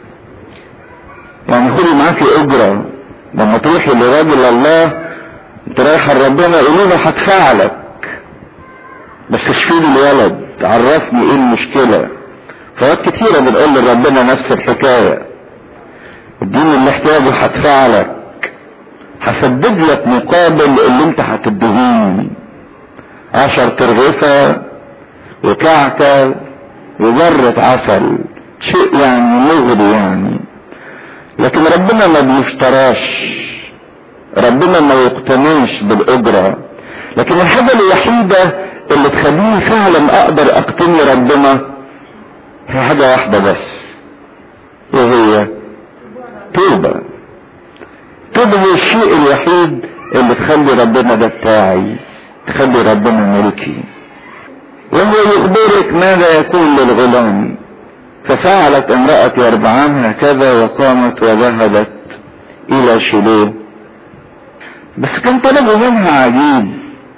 يعني خذي معاكي اجرة لما تروحي لراجل الله انت رايحة لربنا قولوا له هدفع لك بس اشفي لي الولد عرفني ايه المشكلة فوقت كتيرة بنقول لربنا نفس الحكاية اديني اللي احتاجه هدفع لك هسدد لك مقابل اللي انت هتدهيني عشر ترغفة وكعكة وجرة عسل شيء يعني مغري يعني لكن ربنا ما بيشتراش ربنا ما يقتنيش بالأجرة لكن الحاجة الوحيدة اللي تخليني فعلا اقدر اقتني ربنا هي حاجة واحدة بس وهي توبة توبة هي الشيء الوحيد اللي تخلي ربنا ده بتاعي تخلي ربنا ملكي وهو يخبرك ماذا يكون للغلام ففعلت امرأة يربعان هكذا وقامت وذهبت الى شلوه بس كان طلبه منها عجيب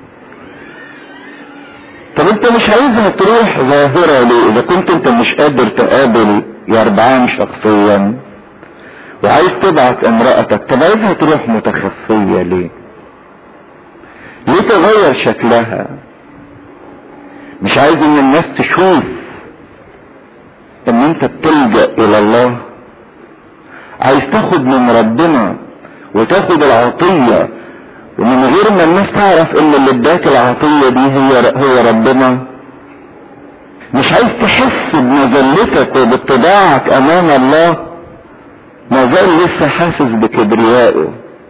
طب انت مش عايزها تروح ظاهرة ليه اذا كنت انت مش قادر تقابل يربعان شخصيا وعايز تبعت امرأتك طب عايزها تروح متخفية ليه ليه تغير شكلها مش عايز ان الناس تشوف ان انت بتلجأ الى الله عايز تاخد من ربنا وتاخد العطية ومن غير ما الناس تعرف ان اللي اداك العطية دي هي هو ربنا مش عايز تحس بمذلتك وباتضاعك امام الله ما زال لسه حاسس بكبريائه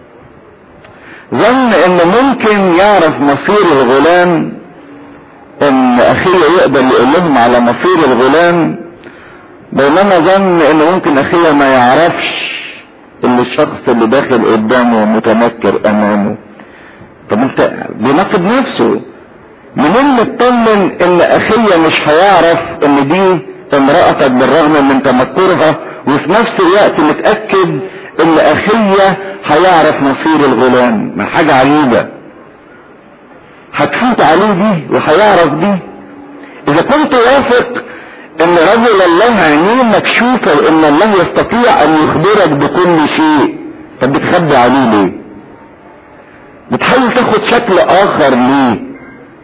ظن ان ممكن يعرف مصير الغلام ان اخيه يقدر يقول لهم على مصير الغلام بينما ظن ان ممكن اخيه ما يعرفش ان الشخص اللي داخل قدامه متنكر امامه طب انت بيناقض نفسه منين مطمن ان اخيه مش هيعرف ان دي امرأتك بالرغم من تمكرها وفي نفس الوقت متأكد ان اخيه هيعرف مصير الغلام ما حاجة عجيبة هتفوت عليه دي وهيعرف دي اذا كنت واثق ان رجل الله عينيه مكشوفة وان الله يستطيع ان يخبرك بكل شيء طب بتخبي عليه ليه بتحاول تاخد شكل اخر ليه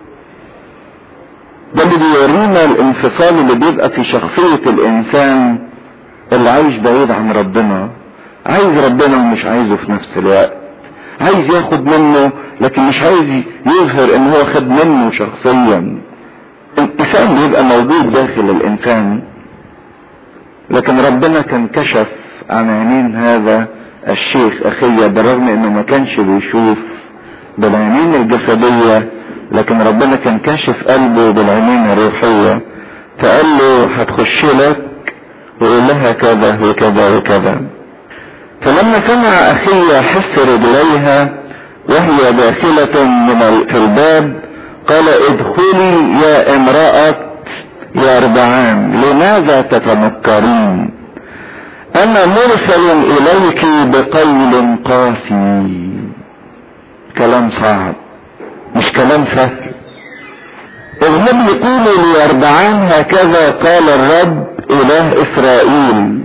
ده اللي بيورينا الانفصال اللي بيبقى في شخصية الانسان اللي عايش بعيد عن ربنا عايز ربنا ومش عايزه في نفس الوقت عايز ياخد منه لكن مش عايز يظهر ان هو خد منه شخصيا الانسان بيبقى موجود داخل الانسان لكن ربنا كان كشف عن عينين هذا الشيخ اخيه بالرغم انه ما كانش بيشوف بالعينين الجسدية لكن ربنا كان كاشف قلبه بالعينين الروحية فقال له هتخش لك وقول لها كذا وكذا وكذا فلما سمع اخي حس رجليها وهي داخلة من في الباب قال ادخلي يا امرأة يا اربعان لماذا تتنكرين انا مرسل اليك بقول قاسي كلام صعب مش كلام سهل اغلب يقولوا لي اربعان هكذا قال الرب اله اسرائيل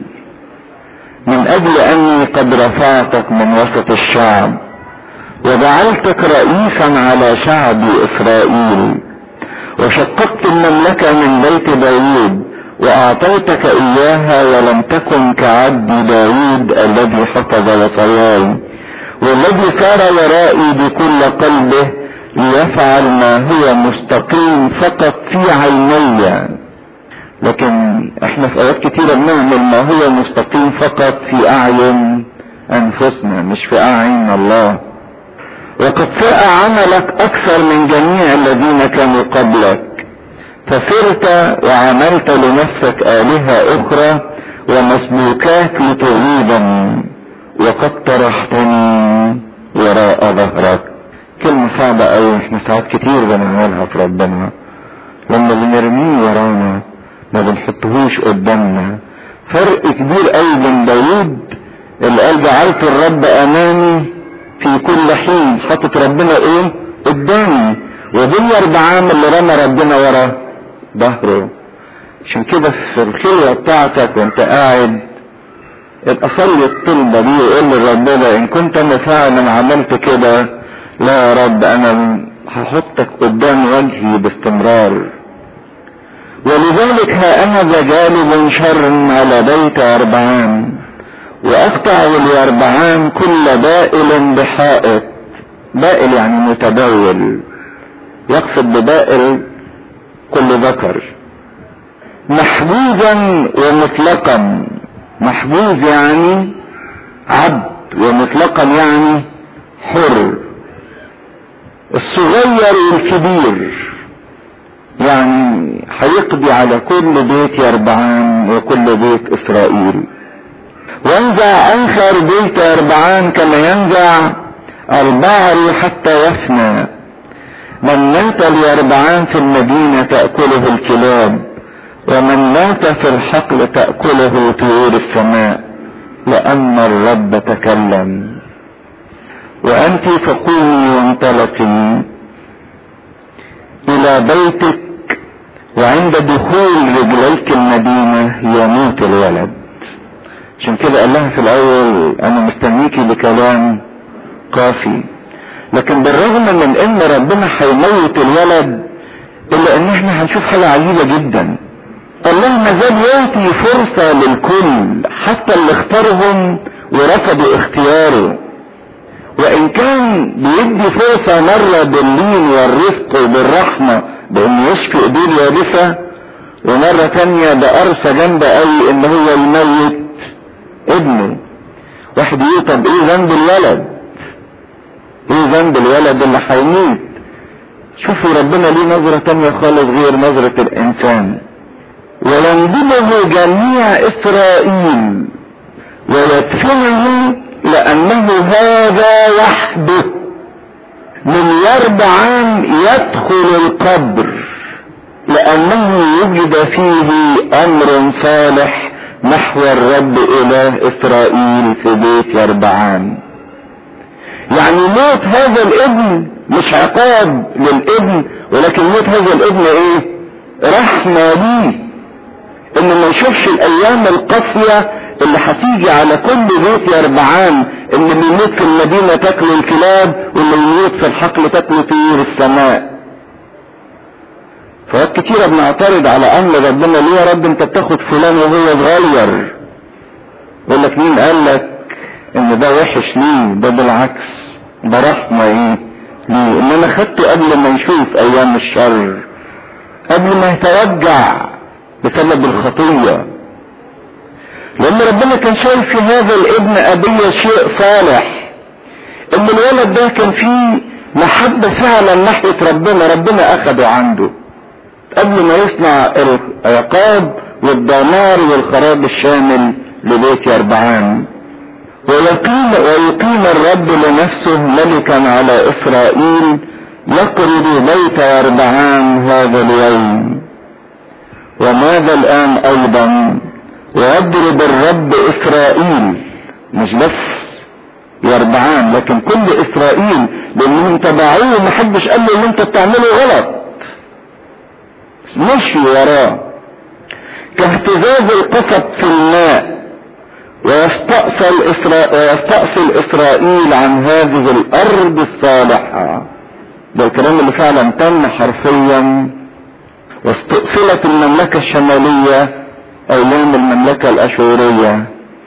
من اجل اني قد رفعتك من وسط الشعب وجعلتك رئيسا على شعب اسرائيل وشققت المملكة من بيت داود واعطيتك اياها ولم تكن كعبد داود الذي حفظ وصاياي والذي سار ورائي بكل قلبه ليفعل ما هو مستقيم فقط في عيني لكن احنا في اوقات كتيرة بنعمل ما هو مستقيم فقط في اعين انفسنا مش في اعين الله وقد ساء عملك اكثر من جميع الذين كانوا قبلك فسرت وعملت لنفسك الهة اخرى ومسبوكات لتغيبني وقد طرحتني وراء ظهرك كلمة صعبة اوي احنا ساعات كتير بنعملها في ربنا لما بنرميه ورانا ما بنحطهوش قدامنا فرق كبير قوي بين داوود اللي قال جعلت الرب امامي في كل حين حاطط ربنا ايه قدامي وبين اربعام اللي رمى ربنا ورا ظهره عشان كده في الخلوة بتاعتك وانت قاعد ابقى صلي الطلبة دي وقول لربنا ان كنت انا فعلا عملت كده لا يا رب انا هحطك قدام وجهي باستمرار ولذلك ها انا جالب شر على بيت اربعان واقطع لاربعان كل بائل بحائط بائل يعني متبول يقصد ببائل كل ذكر محجوزا ومطلقا محجوز يعني عبد ومطلقا يعني حر الصغير والكبير يعني هيقضي على كل بيت يربعان وكل بيت اسرائيل وانزع انخر بيت يربعان كما ينزع البعر حتى يفنى من مات ليربعان في المدينة تأكله الكلاب ومن مات في الحقل تأكله طيور السماء لأن الرب تكلم وأنت فقومي وانطلقي إلى بيتك وعند دخول رجليك المدينة يموت الولد عشان كده قال لها في الأول أنا مستنيكي بكلام قاسي لكن بالرغم من ان ربنا هيموت الولد الا ان احنا هنشوف حاجة عجيبة جدا الله ما زال يعطي فرصة للكل حتى اللي اختارهم ورفضوا اختياره وان كان بيدي فرصة مرة باللين والرفق وبالرحمة بان يشفي ايديه اليابسة ومرة تانية بقرصة جامدة قوي ان هو يموت ابنه واحد يقول طب ايه ذنب الولد ايه ذنب الولد اللي هيموت شوفوا ربنا ليه نظرة تانية خالص غير نظرة الانسان وينضمه جميع اسرائيل ويدفنه لانه هذا وحده من يربع عام يدخل القبر لانه وجد فيه امر صالح نحو الرب اله اسرائيل في بيت يربعان يعني موت هذا الابن مش عقاب للابن ولكن موت هذا الابن ايه رحمة ليه انه ما يشوفش الايام القاسية اللي هتيجي على كل بيت يربعان اللي بيموت في المدينة تاكل الكلاب واللي يموت في الحقل تاكل طيور السماء فوقت كتيرة بنعترض على امر ربنا ليه يا رب انت بتاخد فلان وهو صغير يقول لك مين قال لك ان ده وحش ليه ده بالعكس ده رحمة ايه ليه ان انا خدته قبل ما يشوف ايام الشر قبل ما يتوجع بسبب الخطية لان ربنا كان شايف في هذا الابن ابية شيء صالح ان الولد ده كان فيه محبة فعلا ناحية ربنا ربنا اخده عنده قبل ما يصنع العقاب والدمار والخراب الشامل لبيت يربعان ويقيم ويقيم الرب لنفسه ملكا على اسرائيل يقرب بيت يربعان هذا اليوم وماذا الان ايضا ويضرب الرب اسرائيل مش بس يربعان لكن كل اسرائيل لانهم تبعوه محدش قال له اللي انت بتعمله غلط مشي وراه كاهتزاز القصب في الماء ويستأصل, إسرا... ويستأصل إسرائيل عن هذه الأرض الصالحة ده الكلام اللي فعلا تم حرفيا واستأصلت المملكة الشمالية أيام المملكة الأشورية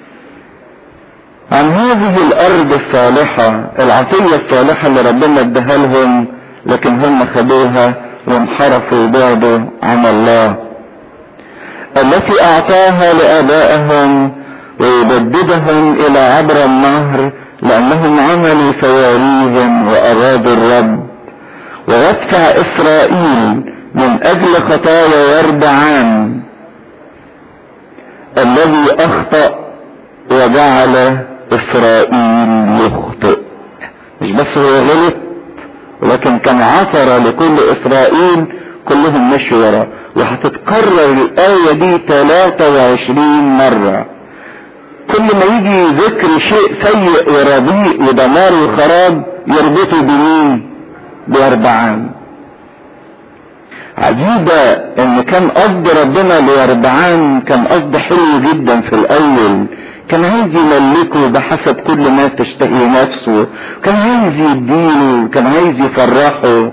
عن هذه الأرض الصالحة العطية الصالحة اللي ربنا اداها لهم لكن هم خدوها وانحرفوا وبعدوا عن الله التي أعطاها لآبائهم ويبددهم الى عبر النهر لانهم عملوا سواريهم وارادوا الرب ويدفع اسرائيل من اجل خطايا يربعان الذي اخطأ وجعل اسرائيل يخطئ مش بس هو غلط ولكن كان عثر لكل اسرائيل كلهم مشوا وراه وهتتكرر الايه دي 23 مره كل ما يجي ذكر شيء سيء ورديء ودمار وخراب يربطه بمين بيربعان عجيبة ان كان قصد ربنا ليربعان كان قصد حلو جدا في الاول كان عايز يملكه بحسب كل ما تشتهي نفسه كان عايز يديله كان عايز يفرحه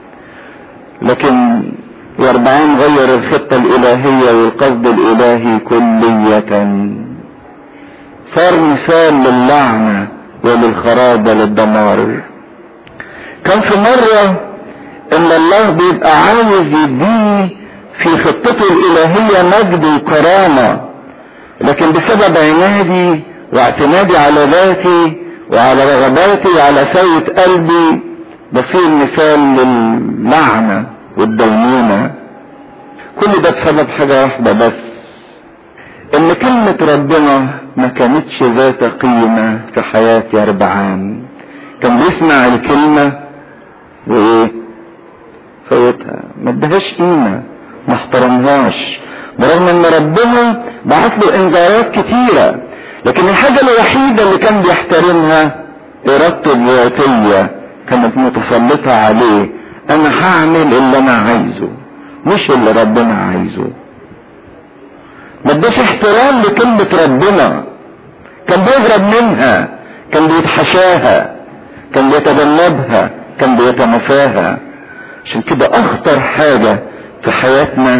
لكن يربعان غير الخطة الالهية والقصد الالهي كلية صار مثال للعنة وللخراب وللدمار كان في مرة ان الله بيبقى عاوز يديني في خطته الالهية مجد وكرامة لكن بسبب عنادي واعتمادي على ذاتي وعلى رغباتي وعلى سوية قلبي بصير مثال للعنة والدينونة كل ده بسبب حاجة واحدة بس ان كلمة ربنا ما كانتش ذات قيمة في حياة يربعان كان بيسمع الكلمة وايه فوتها ما ادهاش قيمة ما احترمهاش برغم ان ربنا بعت له انذارات كتيرة لكن الحاجة الوحيدة اللي كان بيحترمها ارادته الذاتية كانت متسلطة عليه انا هعمل اللي انا عايزه مش اللي ربنا عايزه ما اداش احترام لكلمة ربنا كان بيهرب منها كان بيتحشاها كان بيتجنبها كان بيتنساها عشان كده اخطر حاجة في حياتنا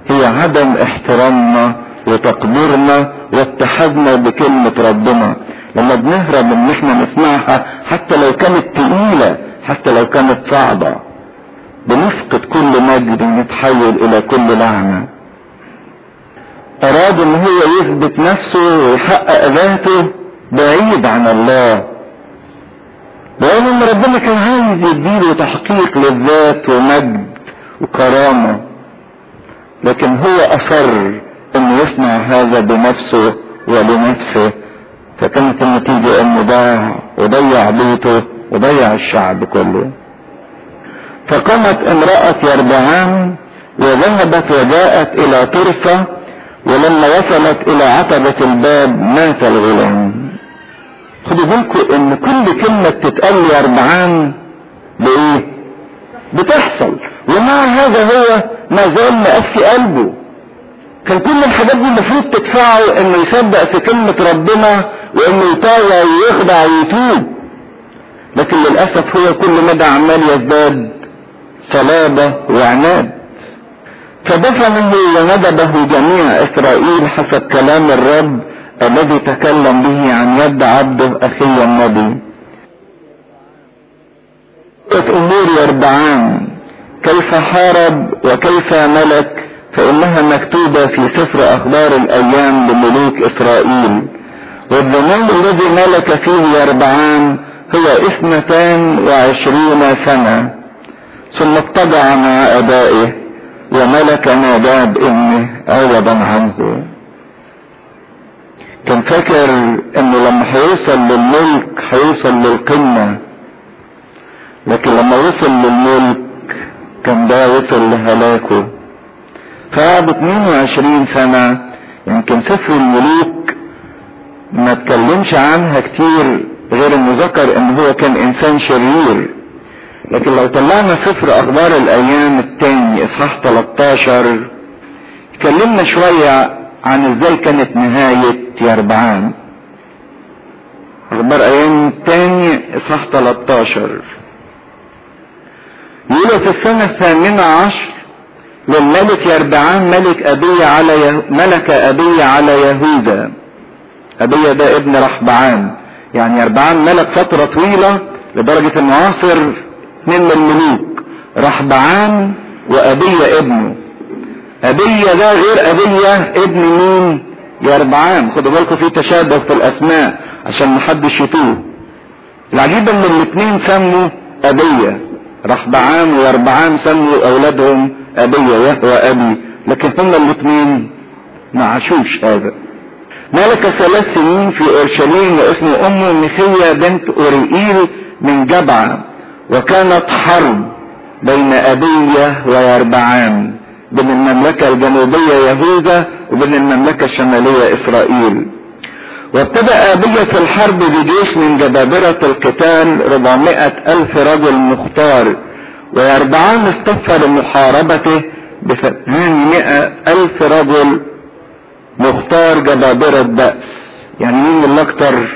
هي عدم احترامنا وتقديرنا واتحادنا بكلمة ربنا لما بنهرب ان احنا نسمعها حتى لو كانت تقيلة حتى لو كانت صعبة بنفقد كل مجد ونتحول الى كل لعنة اراد ان هو يثبت نفسه ويحقق ذاته بعيد عن الله لان ان ربنا كان عايز يديله تحقيق للذات ومجد وكرامة لكن هو اصر انه يصنع هذا بنفسه ولنفسه فكانت النتيجة انه ضاع وضيع بيته وضيع الشعب كله فقامت امرأة يربعام وذهبت وجاءت الى طرفة ولما وصلت الى عتبة الباب مات الغلام خدوا بالكم ان كل كلمة تتقال يربعام بايه بتحصل ومع هذا هو ما زال مقفي قلبه كان كل الحاجات دي المفروض تدفعه انه يصدق في كلمة ربنا وانه يطاوع ويخضع ويتوب لكن للأسف هو كل مدى عمال يزداد صلابة وعناد فدفنه وندبه جميع إسرائيل حسب كلام الرب الذي تكلم به عن يد عبده أخي النبي أمور يربعان كيف حارب وكيف ملك فإنها مكتوبة في سفر أخبار الأيام لملوك إسرائيل والزمان الذي ملك فيه يربعان هو اثنتان وعشرين سنة ثم اتبع مع أبائه وملك ناداب ابنه عوضا عنه كان فاكر انه لما هيوصل للملك هيوصل للقمة لكن لما وصل للملك كان ده وصل لهلاكه فقعد 22 سنة يمكن سفر الملوك ما تكلمش عنها كتير غير انه ذكر ان هو كان انسان شرير لكن لو طلعنا سفر اخبار الايام التاني اصحاح 13 اتكلمنا شوية عن ازاي كانت نهاية يربعان اخبار ايام التاني اصحاح 13 يقولوا في السنة الثامنة عشر للملك يربعان ملك أبي على يه... ملك أبي على يهوذا أبي ده ابن رحبعان يعني يربعان ملك فترة طويلة لدرجة انه عاصر اثنين من الملوك رحبعان وأبي ابنه أبي ده غير أبي ابن مين يربعان خدوا بالكم في تشابه في الأسماء عشان محدش يتوه العجيب ان الاثنين سموا أبية رحبعان ويربعان سموا أولادهم أبي وهو أبي لكن هما الاثنين ما عاشوش هذا ملك ثلاث سنين في أورشليم واسم أمه ميخية بنت أوريئيل من جبعة وكانت حرب بين أبية ويربعان بين المملكة الجنوبية يهوذا وبين المملكة الشمالية إسرائيل وابتدأ أبية في الحرب بجيش من جبابرة القتال 400 ألف رجل مختار ويربعان اصطف لمحاربته بثمانمائة ألف رجل مختار جبابرة بأس يعني مين اللي أكتر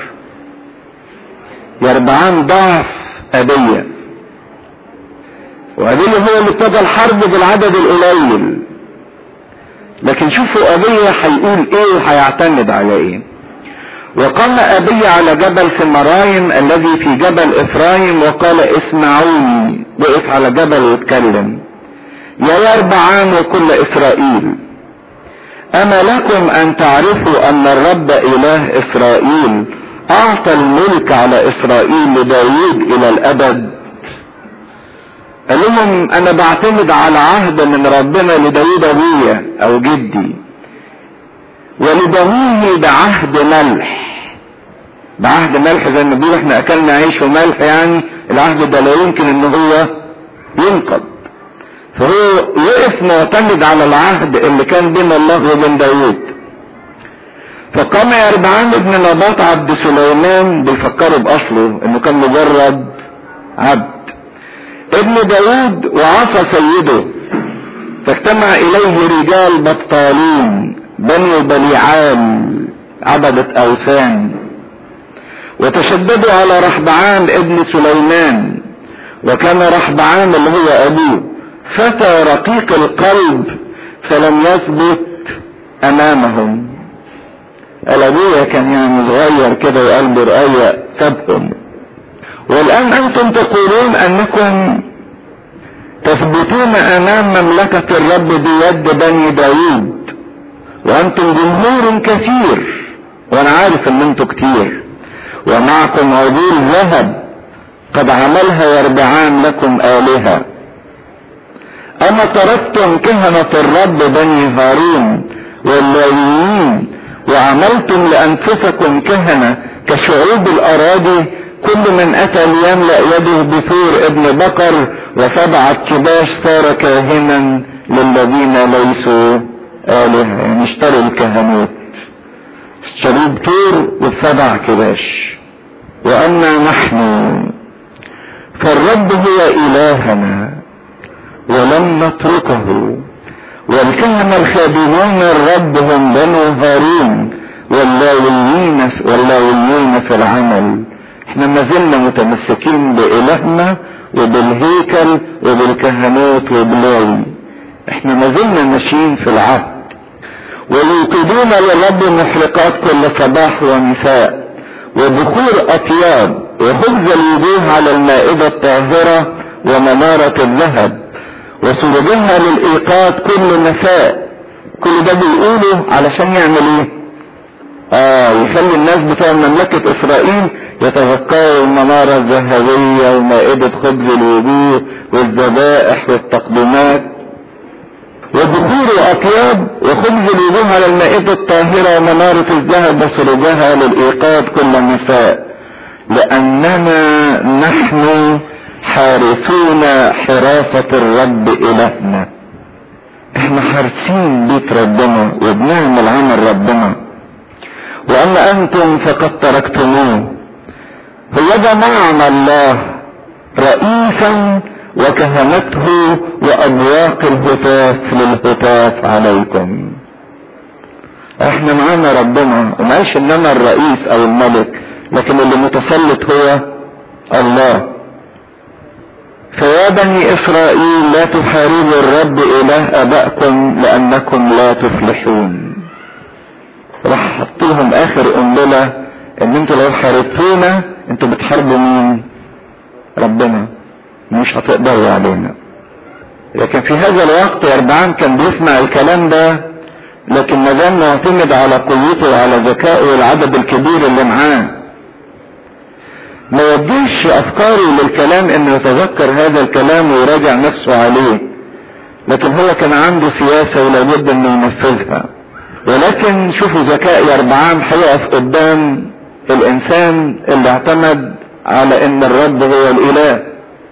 يربعان ضعف أبية وأبية هو اللي ابتدى الحرب بالعدد القليل لكن شوفوا أبية هيقول إيه وهيعتمد على إيه وقام أبي على جبل سمرايم الذي في جبل إفرايم وقال اسمعوني وقف على جبل واتكلم يا يربعان وكل إسرائيل أما لكم أن تعرفوا أن الرب إله إسرائيل أعطى الملك على إسرائيل لداود إلى الأبد قال لهم أنا بعتمد على عهد من ربنا لداود أبويا أو جدي ولبنيه بعهد ملح بعهد ملح زي ما بيقول احنا اكلنا عيش وملح يعني العهد ده لا يمكن ان هو ينقض فهو وقف معتمد على العهد اللي كان بين الله وبين داوود فقام يربعان ابن نباط عبد سليمان بيفكروا باصله انه كان مجرد عبد ابن داوود وعصى سيده فاجتمع اليه رجال بطالين بنو بليعام عبدة اوثان وتشددوا على رحبعام ابن سليمان وكان رحبعام اللي هو ابوه فتى رقيق القلب
فلم يثبت امامهم الابويا كان يعني صغير كده وقلبه رقيق سابهم والان انتم تقولون انكم تثبتون امام مملكة الرب بيد بني داوود وانتم جمهور كثير وانا عارف ان انتم كتير ومعكم عجول ذهب قد عملها يربعان لكم آلهة أما تركتم كهنة الرب بني هارون واللاويين وعملتم لأنفسكم كهنة كشعوب الأراضي كل من أتى ليملأ يده بثور ابن بقر وسبعة كباش صار كاهنا للذين ليسوا آلهة يعني اشتروا الكهنوت اشتروا بثور وسبع كباش وأما نحن فالرب هو إلهنا ولم نتركه والكهنة الخادمون الرب هم بنو هارون واللاويين واللاويين في العمل احنا ما زلنا متمسكين بإلهنا وبالهيكل وبالكهنوت وبلاوي احنا ما زلنا ماشيين في العهد ويوقدون للرب محرقات كل صباح ومساء وبخور أطياب وخبز الوجوه على المائدة الطاهرة ومنارة الذهب وسرجها للإيقاظ كل مساء كل ده بيقوله علشان يعمل ايه اه يخلي الناس بتوع مملكة اسرائيل يتذكروا المنارة الذهبية ومائدة خبز الوجوه والذبائح والتقدمات وبخور اطياب وخبز الوجوه على المائدة الطاهرة ومنارة الذهب وسرجها للإيقاظ كل مساء لأننا نحن حارسون حراسة الرب إلهنا احنا حارسين بيت ربنا وبنعمل عمل ربنا وأما أنتم فقد تركتموه هو ده نعم الله رئيسا وكهنته وأبواق الهتاف للهتاف عليكم احنا معانا ربنا ومعيش انما الرئيس او الملك لكن اللي متسلط هو الله فيا بني اسرائيل لا تحاربوا الرب اله ابائكم لانكم لا تفلحون راح حط لهم اخر قنبله ان انتوا لو حاربتونا انتوا بتحاربوا مين ربنا مش هتقدروا علينا لكن في هذا الوقت يربعان كان بيسمع الكلام ده لكن ما دام معتمد على قوته وعلى ذكائه والعدد الكبير اللي معاه ما يوجهش افكاره للكلام انه يتذكر هذا الكلام ويراجع نفسه عليه لكن هو كان عنده سياسة ولابد انه ينفذها ولكن شوفوا ذكاء يربعام هيقف قدام الانسان اللي اعتمد على ان الرب هو الاله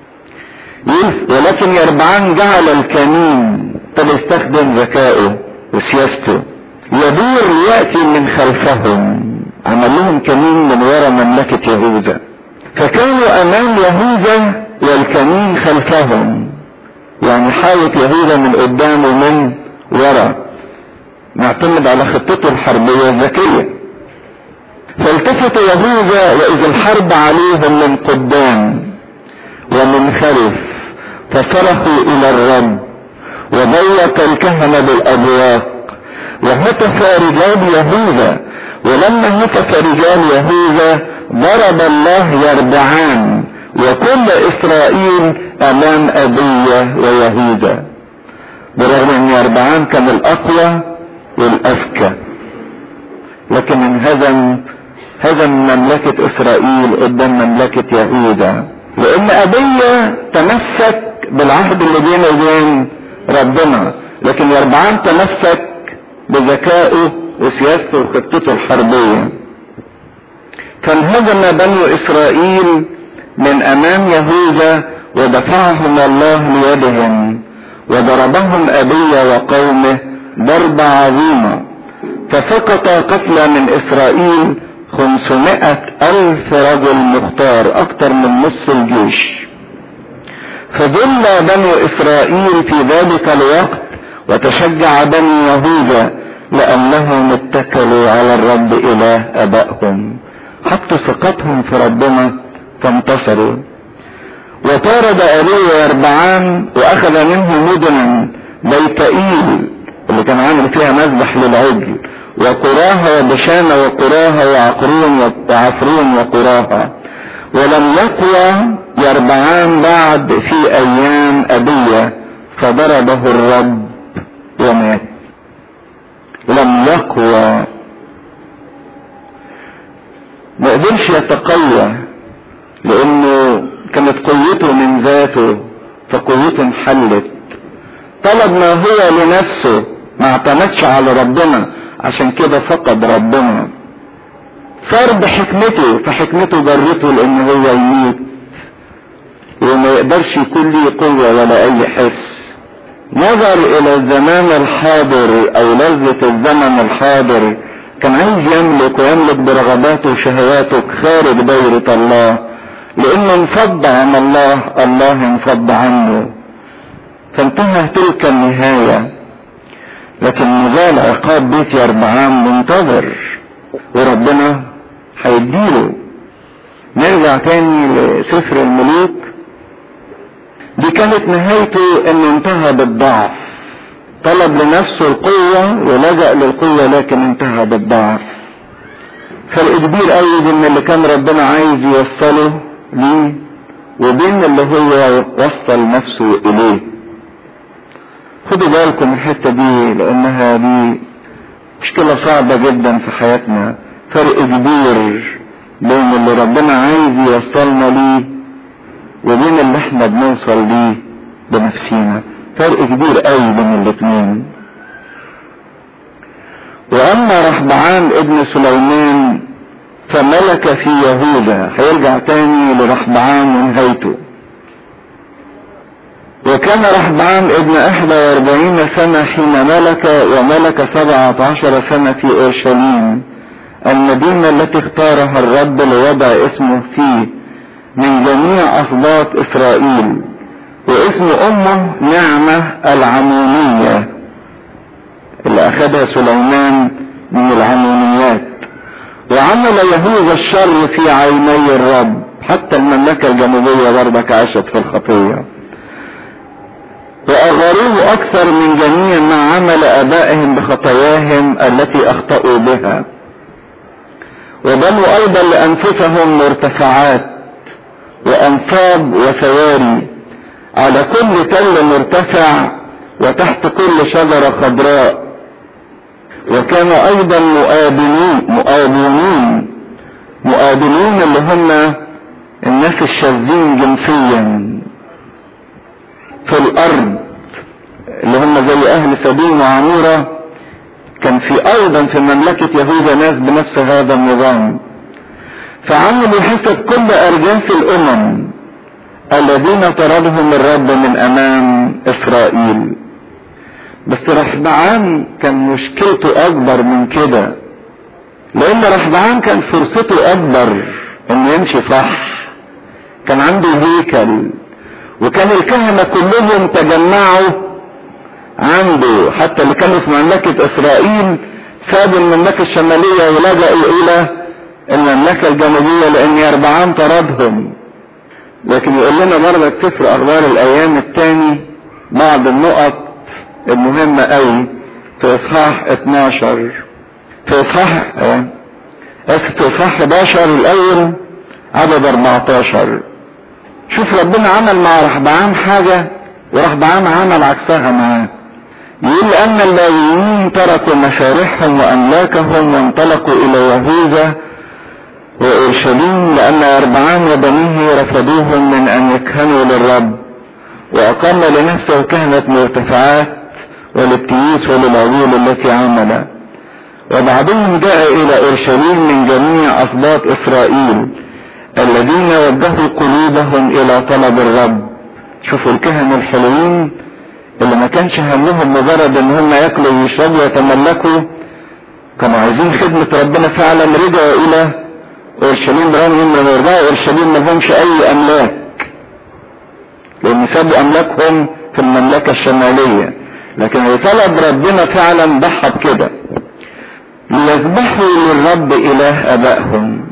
ولكن يربعان جعل الكمين طب يستخدم ذكائه وسياسته يدور ليأتي من خلفهم عمل لهم كمين من وراء مملكة يهوذا فكانوا امام يهوذا والكمين خلفهم يعني حاوط يهوذا من قدام ومن ورا معتمد على خطته الحربية الذكية فالتفت يهوذا واذا الحرب عليهم من قدام ومن خلف فصرخوا الى الرب وضيق الكهنة بالابواق وهتف رجال يهوذا ولما هتف رجال يهوذا ضرب الله يربعان وكل اسرائيل امام ابيه ويهوذا برغم ان يربعان كان الاقوى والاذكى لكن انهزم هزم مملكة اسرائيل قدام مملكة يهوذا لان ابيه تمسك بالعهد اللي بينه وبين ربنا لكن يربعان تمسك بذكائه وسياسته وخطته الحربيه فانهزم بنو اسرائيل من امام يهوذا ودفعهم الله ليدهم وضربهم ابي وقومه ضربة عظيمة فسقط قتلى من اسرائيل خمسمائة الف رجل مختار اكتر من نص الجيش فذل بنو اسرائيل في ذلك الوقت وتشجع بني يهوذا لانهم اتكلوا على الرب اله ابائهم حطوا ثقتهم في ربنا فانتصروا وطارد أبي يربعان وأخذ منه مدنا بيتئيل
اللي كان عامل فيها مذبح للعجل وقراها وبشانة وقراها وعقرون وعفرون وقراها ولم يقوى يربعان بعد في ايام ابية فضربه الرب ومات لم يقوى ما قدرش يتقوى لانه كانت قوته من ذاته فقوته انحلت طلب ما هو لنفسه ما اعتمدش على ربنا عشان كده فقد ربنا صار بحكمته فحكمته جرته لان هو يموت وما يقدرش يكون ليه قوة ولا اي حس نظر الى الزمان الحاضر او لذة الزمن الحاضر كان عايز يملك ويملك برغباته وشهواته خارج دايرة الله لانه انفض عن الله الله انفض عنه فانتهى تلك النهاية لكن مازال عقاب بيت يربعام منتظر وربنا هيديله نرجع تاني لسفر الملوك دي كانت نهايته انه انتهى بالضعف طلب لنفسه القوة ولجأ للقوة لكن انتهى بالضعف فرق كبير قوي بين اللي كان ربنا عايز يوصله ليه وبين اللي هو وصل نفسه اليه خدوا بالكم من الحتة دي لانها دي مشكلة صعبة جدا في حياتنا فرق كبير بين اللي ربنا عايز يوصلنا ليه وبين اللي احنا بنوصل ليه بنفسينا فرق كبير قوي بين الاتنين واما رحبعان ابن سليمان فملك في يهوذا هيرجع تاني لرحبعان ونهايته وكان رحبعان ابن احدى واربعين سنة حين ملك وملك سبعة عشر سنة في اورشليم المدينة التي اختارها الرب لوضع اسمه فيه من جميع اسباط اسرائيل واسم امه نعمة العمونية اللي اخذها سليمان من العمونيات وعمل يهوذا الشر في عيني الرب حتى المملكة الجنوبية برضك عاشت في الخطية وأغروه أكثر من جميع ما عمل آبائهم بخطاياهم التي أخطأوا بها وبنوا أيضا لأنفسهم مرتفعات وأنصاب وسواري على كل تل مرتفع وتحت كل شجرة خضراء وكان أيضا مؤابنين مؤابنين مؤابنين اللي هم الناس الشاذين جنسيا في الارض اللي هم زي اهل سدوم وعمورة كان في ايضا في مملكة يهوذا ناس بنفس هذا النظام فعملوا حسب كل ارجاس الامم الذين طردهم الرب من امام اسرائيل بس رحبعان كان مشكلته اكبر من كده لان رحبعان كان فرصته اكبر انه يمشي صح كان عنده هيكل وكان الكهنة كلهم تجمعوا عنده حتى اللي كانوا في مملكة اسرائيل سابوا المملكة الشمالية ولجأوا الى المملكة الجنوبية لان يربعان طردهم لكن يقول لنا برضك سفر اخبار الايام الثاني بعض النقط المهمة قوي في اصحاح 12 في اصحاح اه في اصحاح 11 الاول عدد 14 شوف ربنا عمل مع رحبعام حاجة ورحبعام عمل عكسها معاه يقول ان اللاويين تركوا مشارحهم واملاكهم وانطلقوا الى يهوذا واورشليم لان اربعان وبنيه رفضوهم من ان يكهنوا للرب واقام لنفسه كهنة مرتفعات وللتييس وللعجول التي عمل وبعضهم جاء الى اورشليم من جميع اسباط اسرائيل الذين وجهوا قلوبهم الى طلب الرب شوفوا الكهنة الحلوين اللي ما كانش همهم مجرد ان هم ياكلوا ويشربوا ويتملكوا كانوا عايزين خدمة ربنا فعلا رجعوا الى اورشليم برغم انهم لما يرجعوا اورشليم ما لهمش اي املاك لان سابوا املاكهم في المملكة الشمالية لكن طلب ربنا فعلا ضحى بكده ليذبحوا للرب اله ابائهم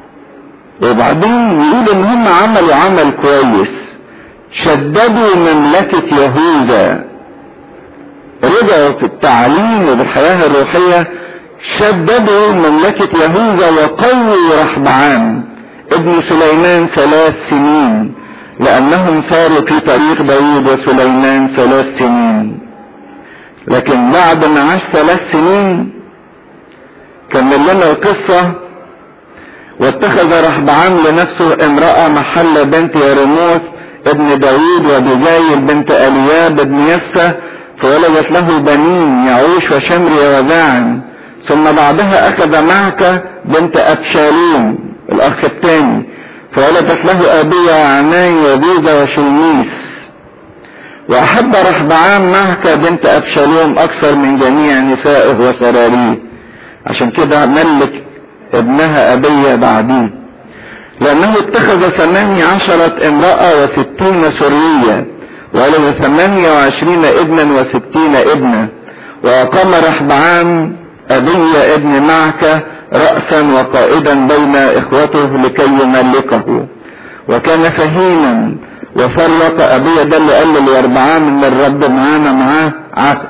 وبعدين يقول ان هم عملوا عمل كويس شددوا مملكة يهوذا
رجعوا في التعليم وبالحياة الروحية شددوا مملكة يهوذا وقووا رحبعام ابن سليمان ثلاث سنين لأنهم صاروا في طريق داوود وسليمان ثلاث سنين لكن بعد ما عاش ثلاث سنين كمل لنا القصة واتخذ رحبعام لنفسه امرأة محل بنت يرموث ابن داوود وبجايل بنت الياب ابن يسى فولدت له بنين يعوش وشمري وذاعن ثم بعدها اخذ معك بنت ابشالوم الاخ الثاني فولدت له ابية وعناي وبيزة وشلميس واحب رحبعام معك بنت ابشالوم اكثر من جميع نسائه وسراريه عشان كده ملك ابنها ابية بعديه لانه اتخذ ثمانية عشرة امرأة وستين سرية ولد ثمانية وعشرين ابنا وستين ابنا واقام رحبعام ابي ابن معك رأسا وقائدا بين اخوته لكي يملكه وكان فهيما وفرق ابي ده اللي قال ليربعام ان الرب معانا معاه عهد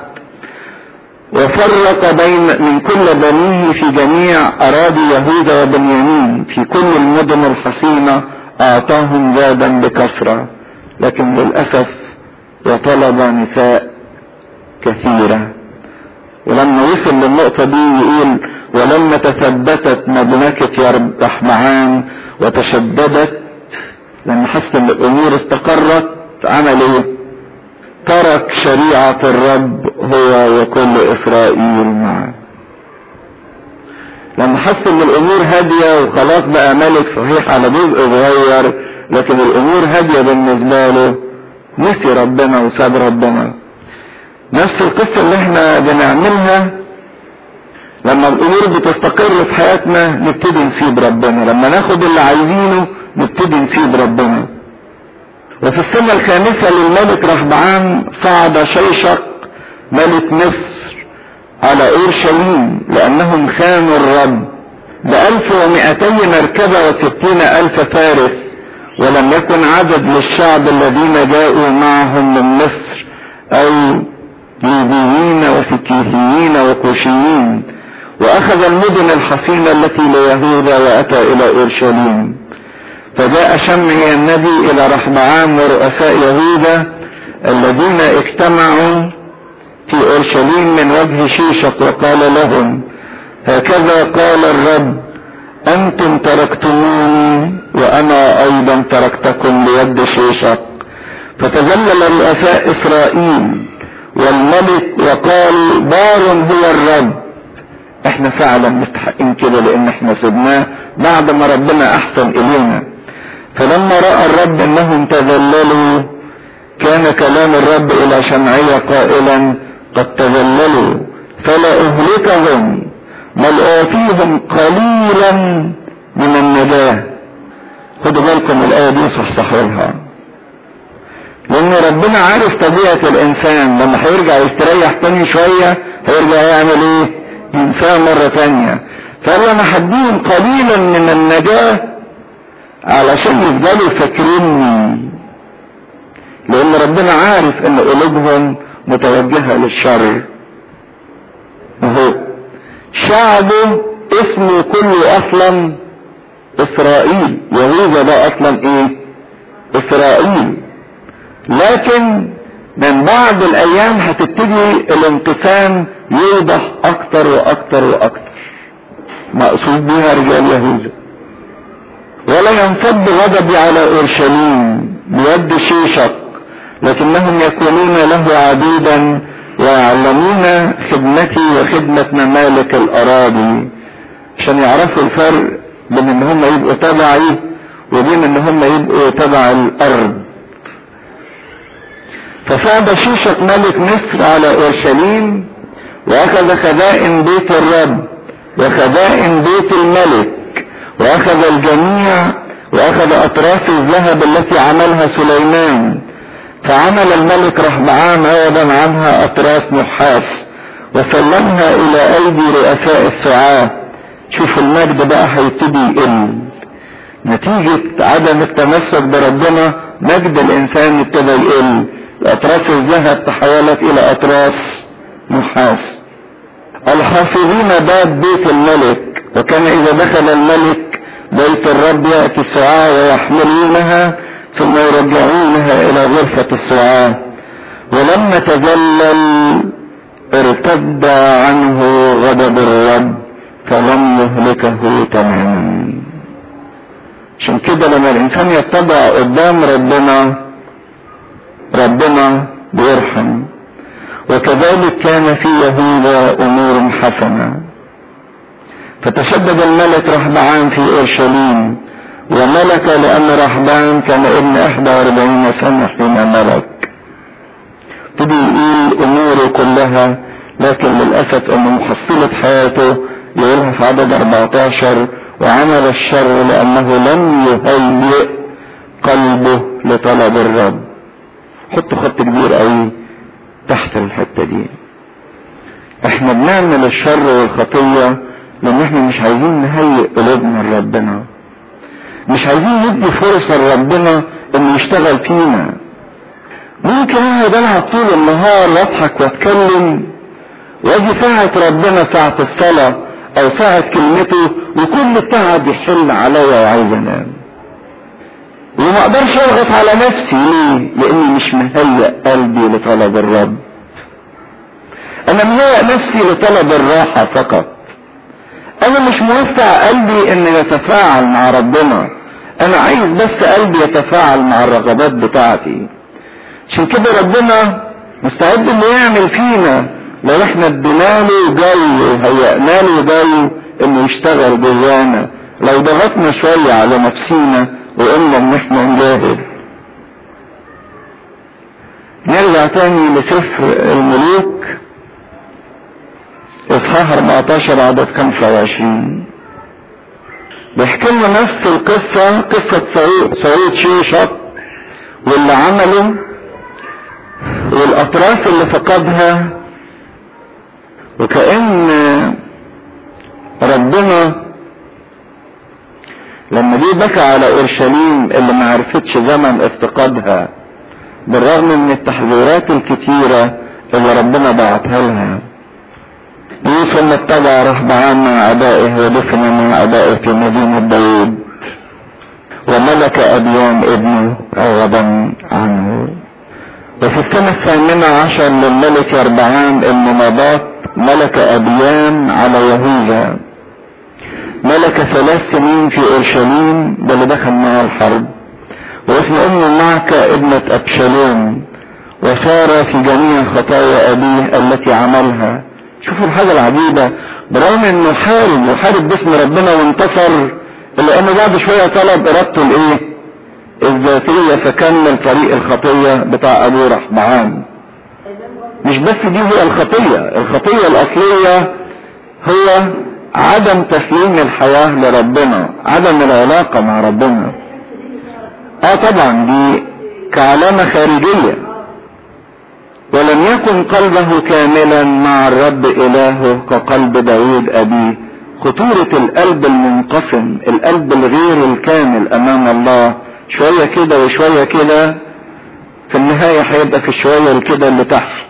وفرق بين من كل بنيه في جميع اراضي يهوذا وبنيامين في كل المدن الحصينة اعطاهم زادا بكثرة لكن للاسف وطلب نساء كثيرة ولما وصل للنقطة دي يقول ولما تثبتت مملكة يربحمعان وتشددت لما حس ان الامور استقرت عمل ايه ترك شريعة الرب هو وكل اسرائيل معه لما حس ان الامور هادية وخلاص بقى ملك صحيح على جزء صغير لكن الامور هادية بالنسبة له نسي ربنا وساب ربنا نفس القصة اللي احنا بنعملها لما الامور بتستقر في حياتنا نبتدي نسيب ربنا لما ناخد اللي عايزينه نبتدي نسيب ربنا وفي السنة الخامسة للملك رحبعام صعد شيشق ملك مصر على اورشليم لانهم خانوا الرب بألف ومئتي مركبة وستين ألف فارس ولم يكن عدد للشعب الذين جاءوا معهم من مصر أو ليبيين وفكيهيين وكوشيين واخذ المدن الحصينة التي ليهوذا واتى الى اورشليم فجاء شمعي النبي الى رحبعام ورؤساء يهوذا الذين اجتمعوا في اورشليم من وجه شيشق وقال لهم هكذا قال الرب انتم تركتموني وانا ايضا تركتكم ليد شيشق فتذلل رؤساء اسرائيل والملك وقال بار هو الرب احنا فعلا مستحقين كده لان احنا سبناه بعد ما ربنا احسن الينا فلما راى الرب انهم تذللوا كان كلام الرب الى شمعية قائلا قد تذللوا فلا اهلكهم بل اعطيهم قليلا من النجاة خدوا بالكم الايه دي صحصحوا لها لان ربنا عارف طبيعة الانسان لما هيرجع يستريح تاني شوية هيرجع يعمل ايه ينساه مرة تانية فقال انا هديهم قليلا من النجاة علشان يفضلوا فاكريني لان ربنا عارف ان قلوبهم متوجهة للشر وهو شعبه اسمه كله اصلا اسرائيل يهوذا ده اصلا ايه اسرائيل لكن من بعد الايام هتبتدي الانقسام يوضح اكتر واكتر واكتر مقصود بها رجال يهوذا ولا ينفض غضبي على اورشليم بيد شيشق لكنهم يكونون له عبيدا ويعلمون خدمتي وخدمة ممالك الاراضي عشان يعرفوا الفرق بين ان هم يبقوا تبعي وبين ان هم يبقوا تبع الارض فصعد شيشق ملك مصر على اورشليم واخذ خزائن بيت الرب وخزائن بيت الملك واخذ الجميع واخذ اطراف الذهب التي عملها سليمان فعمل الملك رحبعام عوضا عنها اطراف نحاس وسلمها الى ايدي رؤساء السعاة شوفوا المجد بقى هيبتدي يقل نتيجة عدم التمسك بربنا مجد الانسان ابتدى يقل اطراف الذهب تحولت الى اطراف
نحاس الحافظين باب بيت الملك وكان اذا دخل الملك بيت الرب يأتي السعاة ويحملونها ثم يرجعونها الى غرفة السعاة ولما تذلل ارتد عنه غضب الرب فلم يهلكه تماما عشان كده لما الانسان يتبع قدام ربنا ربنا بيرحم وكذلك كان في يهوذا امور حسنه فتشدد الملك رحبعان في اورشليم وملك لان رحبان كان ابن 41 سنه حين ملك ابتدي يقول اموره كلها لكن للاسف ان محصله حياته يقولها في عدد 14 وعمل الشر لانه لم يهيئ قلبه لطلب الرب حط خط كبير قوي تحت الحتة دي احنا بنعمل الشر والخطية لان احنا مش عايزين نهيئ قلوبنا لربنا مش عايزين ندي فرصة لربنا انه يشتغل فينا ممكن انا بلعب طول النهار واضحك واتكلم واجي ساعة ربنا ساعة الصلاة او ساعة كلمته وكل التعب يحل عليا وعايز انام وما اقدرش اضغط على نفسي ليه لاني مش مهيئ قلبي لطلب الرب انا مهيئ نفسي لطلب الراحة فقط انا مش موسع قلبي ان يتفاعل مع ربنا انا عايز بس قلبي يتفاعل مع الرغبات بتاعتي عشان كده ربنا مستعد انه يعمل فينا لو احنا ادينا له جو وهيئنا له جو انه يشتغل جوانا لو ضغطنا شوية على نفسينا وقلنا ان احنا نجاهد نرجع تاني لسفر الملوك اصحاح 14 عدد 25 بيحكي لنا نفس القصة قصة سعود شيشط واللي عمله والاطراف اللي فقدها وكأن ربنا لما جه بكى على اورشليم اللي ما عرفتش زمن افتقادها بالرغم من التحذيرات الكتيرة اللي ربنا بعتها لها ثم اتبع رهبعان مع ابائه ودفن مع ابائه في مدينة داود وملك ابيان ابنه رغبا عنه وفي السنة الثامنة عشر للملك يربعان ابن نباط ملك ابيان على يهوذا ملك ثلاث سنين في اورشليم ده اللي دخل معاه الحرب واسم ام معك ابنة ابشالوم وسار في جميع خطايا ابيه التي عملها شوفوا الحاجة العجيبة برغم انه حارب وحارب باسم ربنا وانتصر الا انه بعد شوية طلب ارادته الايه الذاتية فكمل طريق الخطية بتاع ابو رحبعان مش بس دي هي الخطية الخطية الاصلية هو عدم تسليم الحياة لربنا عدم العلاقة مع ربنا اه طبعا دي كعلامة خارجية ولم يكن قلبه كاملا مع الرب الهه كقلب داود ابيه خطورة القلب المنقسم القلب الغير الكامل امام الله شوية كده وشوية كده في النهاية هيبقى في الشوية الكده اللي تحت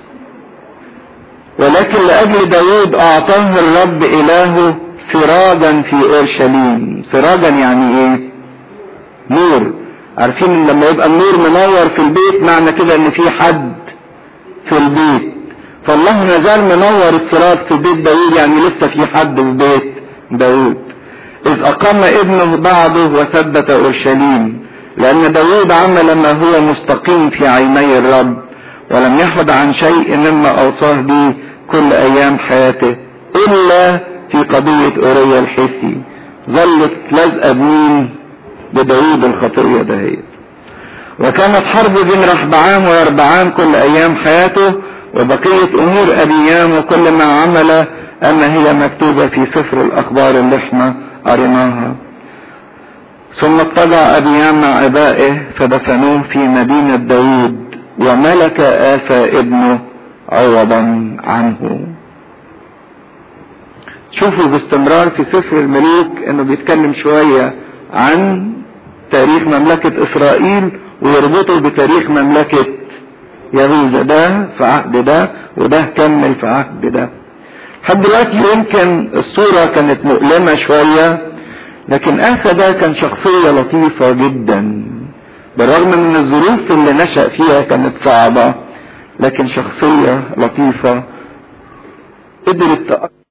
ولكن لأجل داود أعطاه الرب إلهه سراجا في أورشليم سراجا يعني إيه نور عارفين لما يبقى النور منور في البيت معنى كده ان في حد في البيت فالله ما زال منور السراج في بيت داود يعني لسه في حد في بيت داود اذ اقام ابنه بعضه وثبت اورشليم لان داود عمل ما هو مستقيم في عيني الرب ولم يحد عن شيء مما اوصاه به كل ايام حياته الا في قضية اوريا الحسي ظلت لازقة بمين بداود الخطية دهيت وكانت حرب بين رحبعام ويربعام كل ايام حياته وبقية امور ابيام وكل ما عمل اما هي مكتوبة في سفر الاخبار اللي احنا قريناها ثم اضطجع ابيام مع ابائه فدفنوه في مدينة داود وملك آسى ابنه عوضا عنه شوفوا باستمرار في سفر الملوك انه بيتكلم شوية عن تاريخ مملكة اسرائيل ويربطه بتاريخ مملكة
يهوذا ده في عهد ده وده كمل في عهد ده لحد دلوقتي يمكن الصورة كانت مؤلمة شوية لكن آسى ده كان شخصية لطيفة جدا بالرغم من الظروف اللي نشأ فيها كانت صعبة لكن شخصية لطيفة قدرت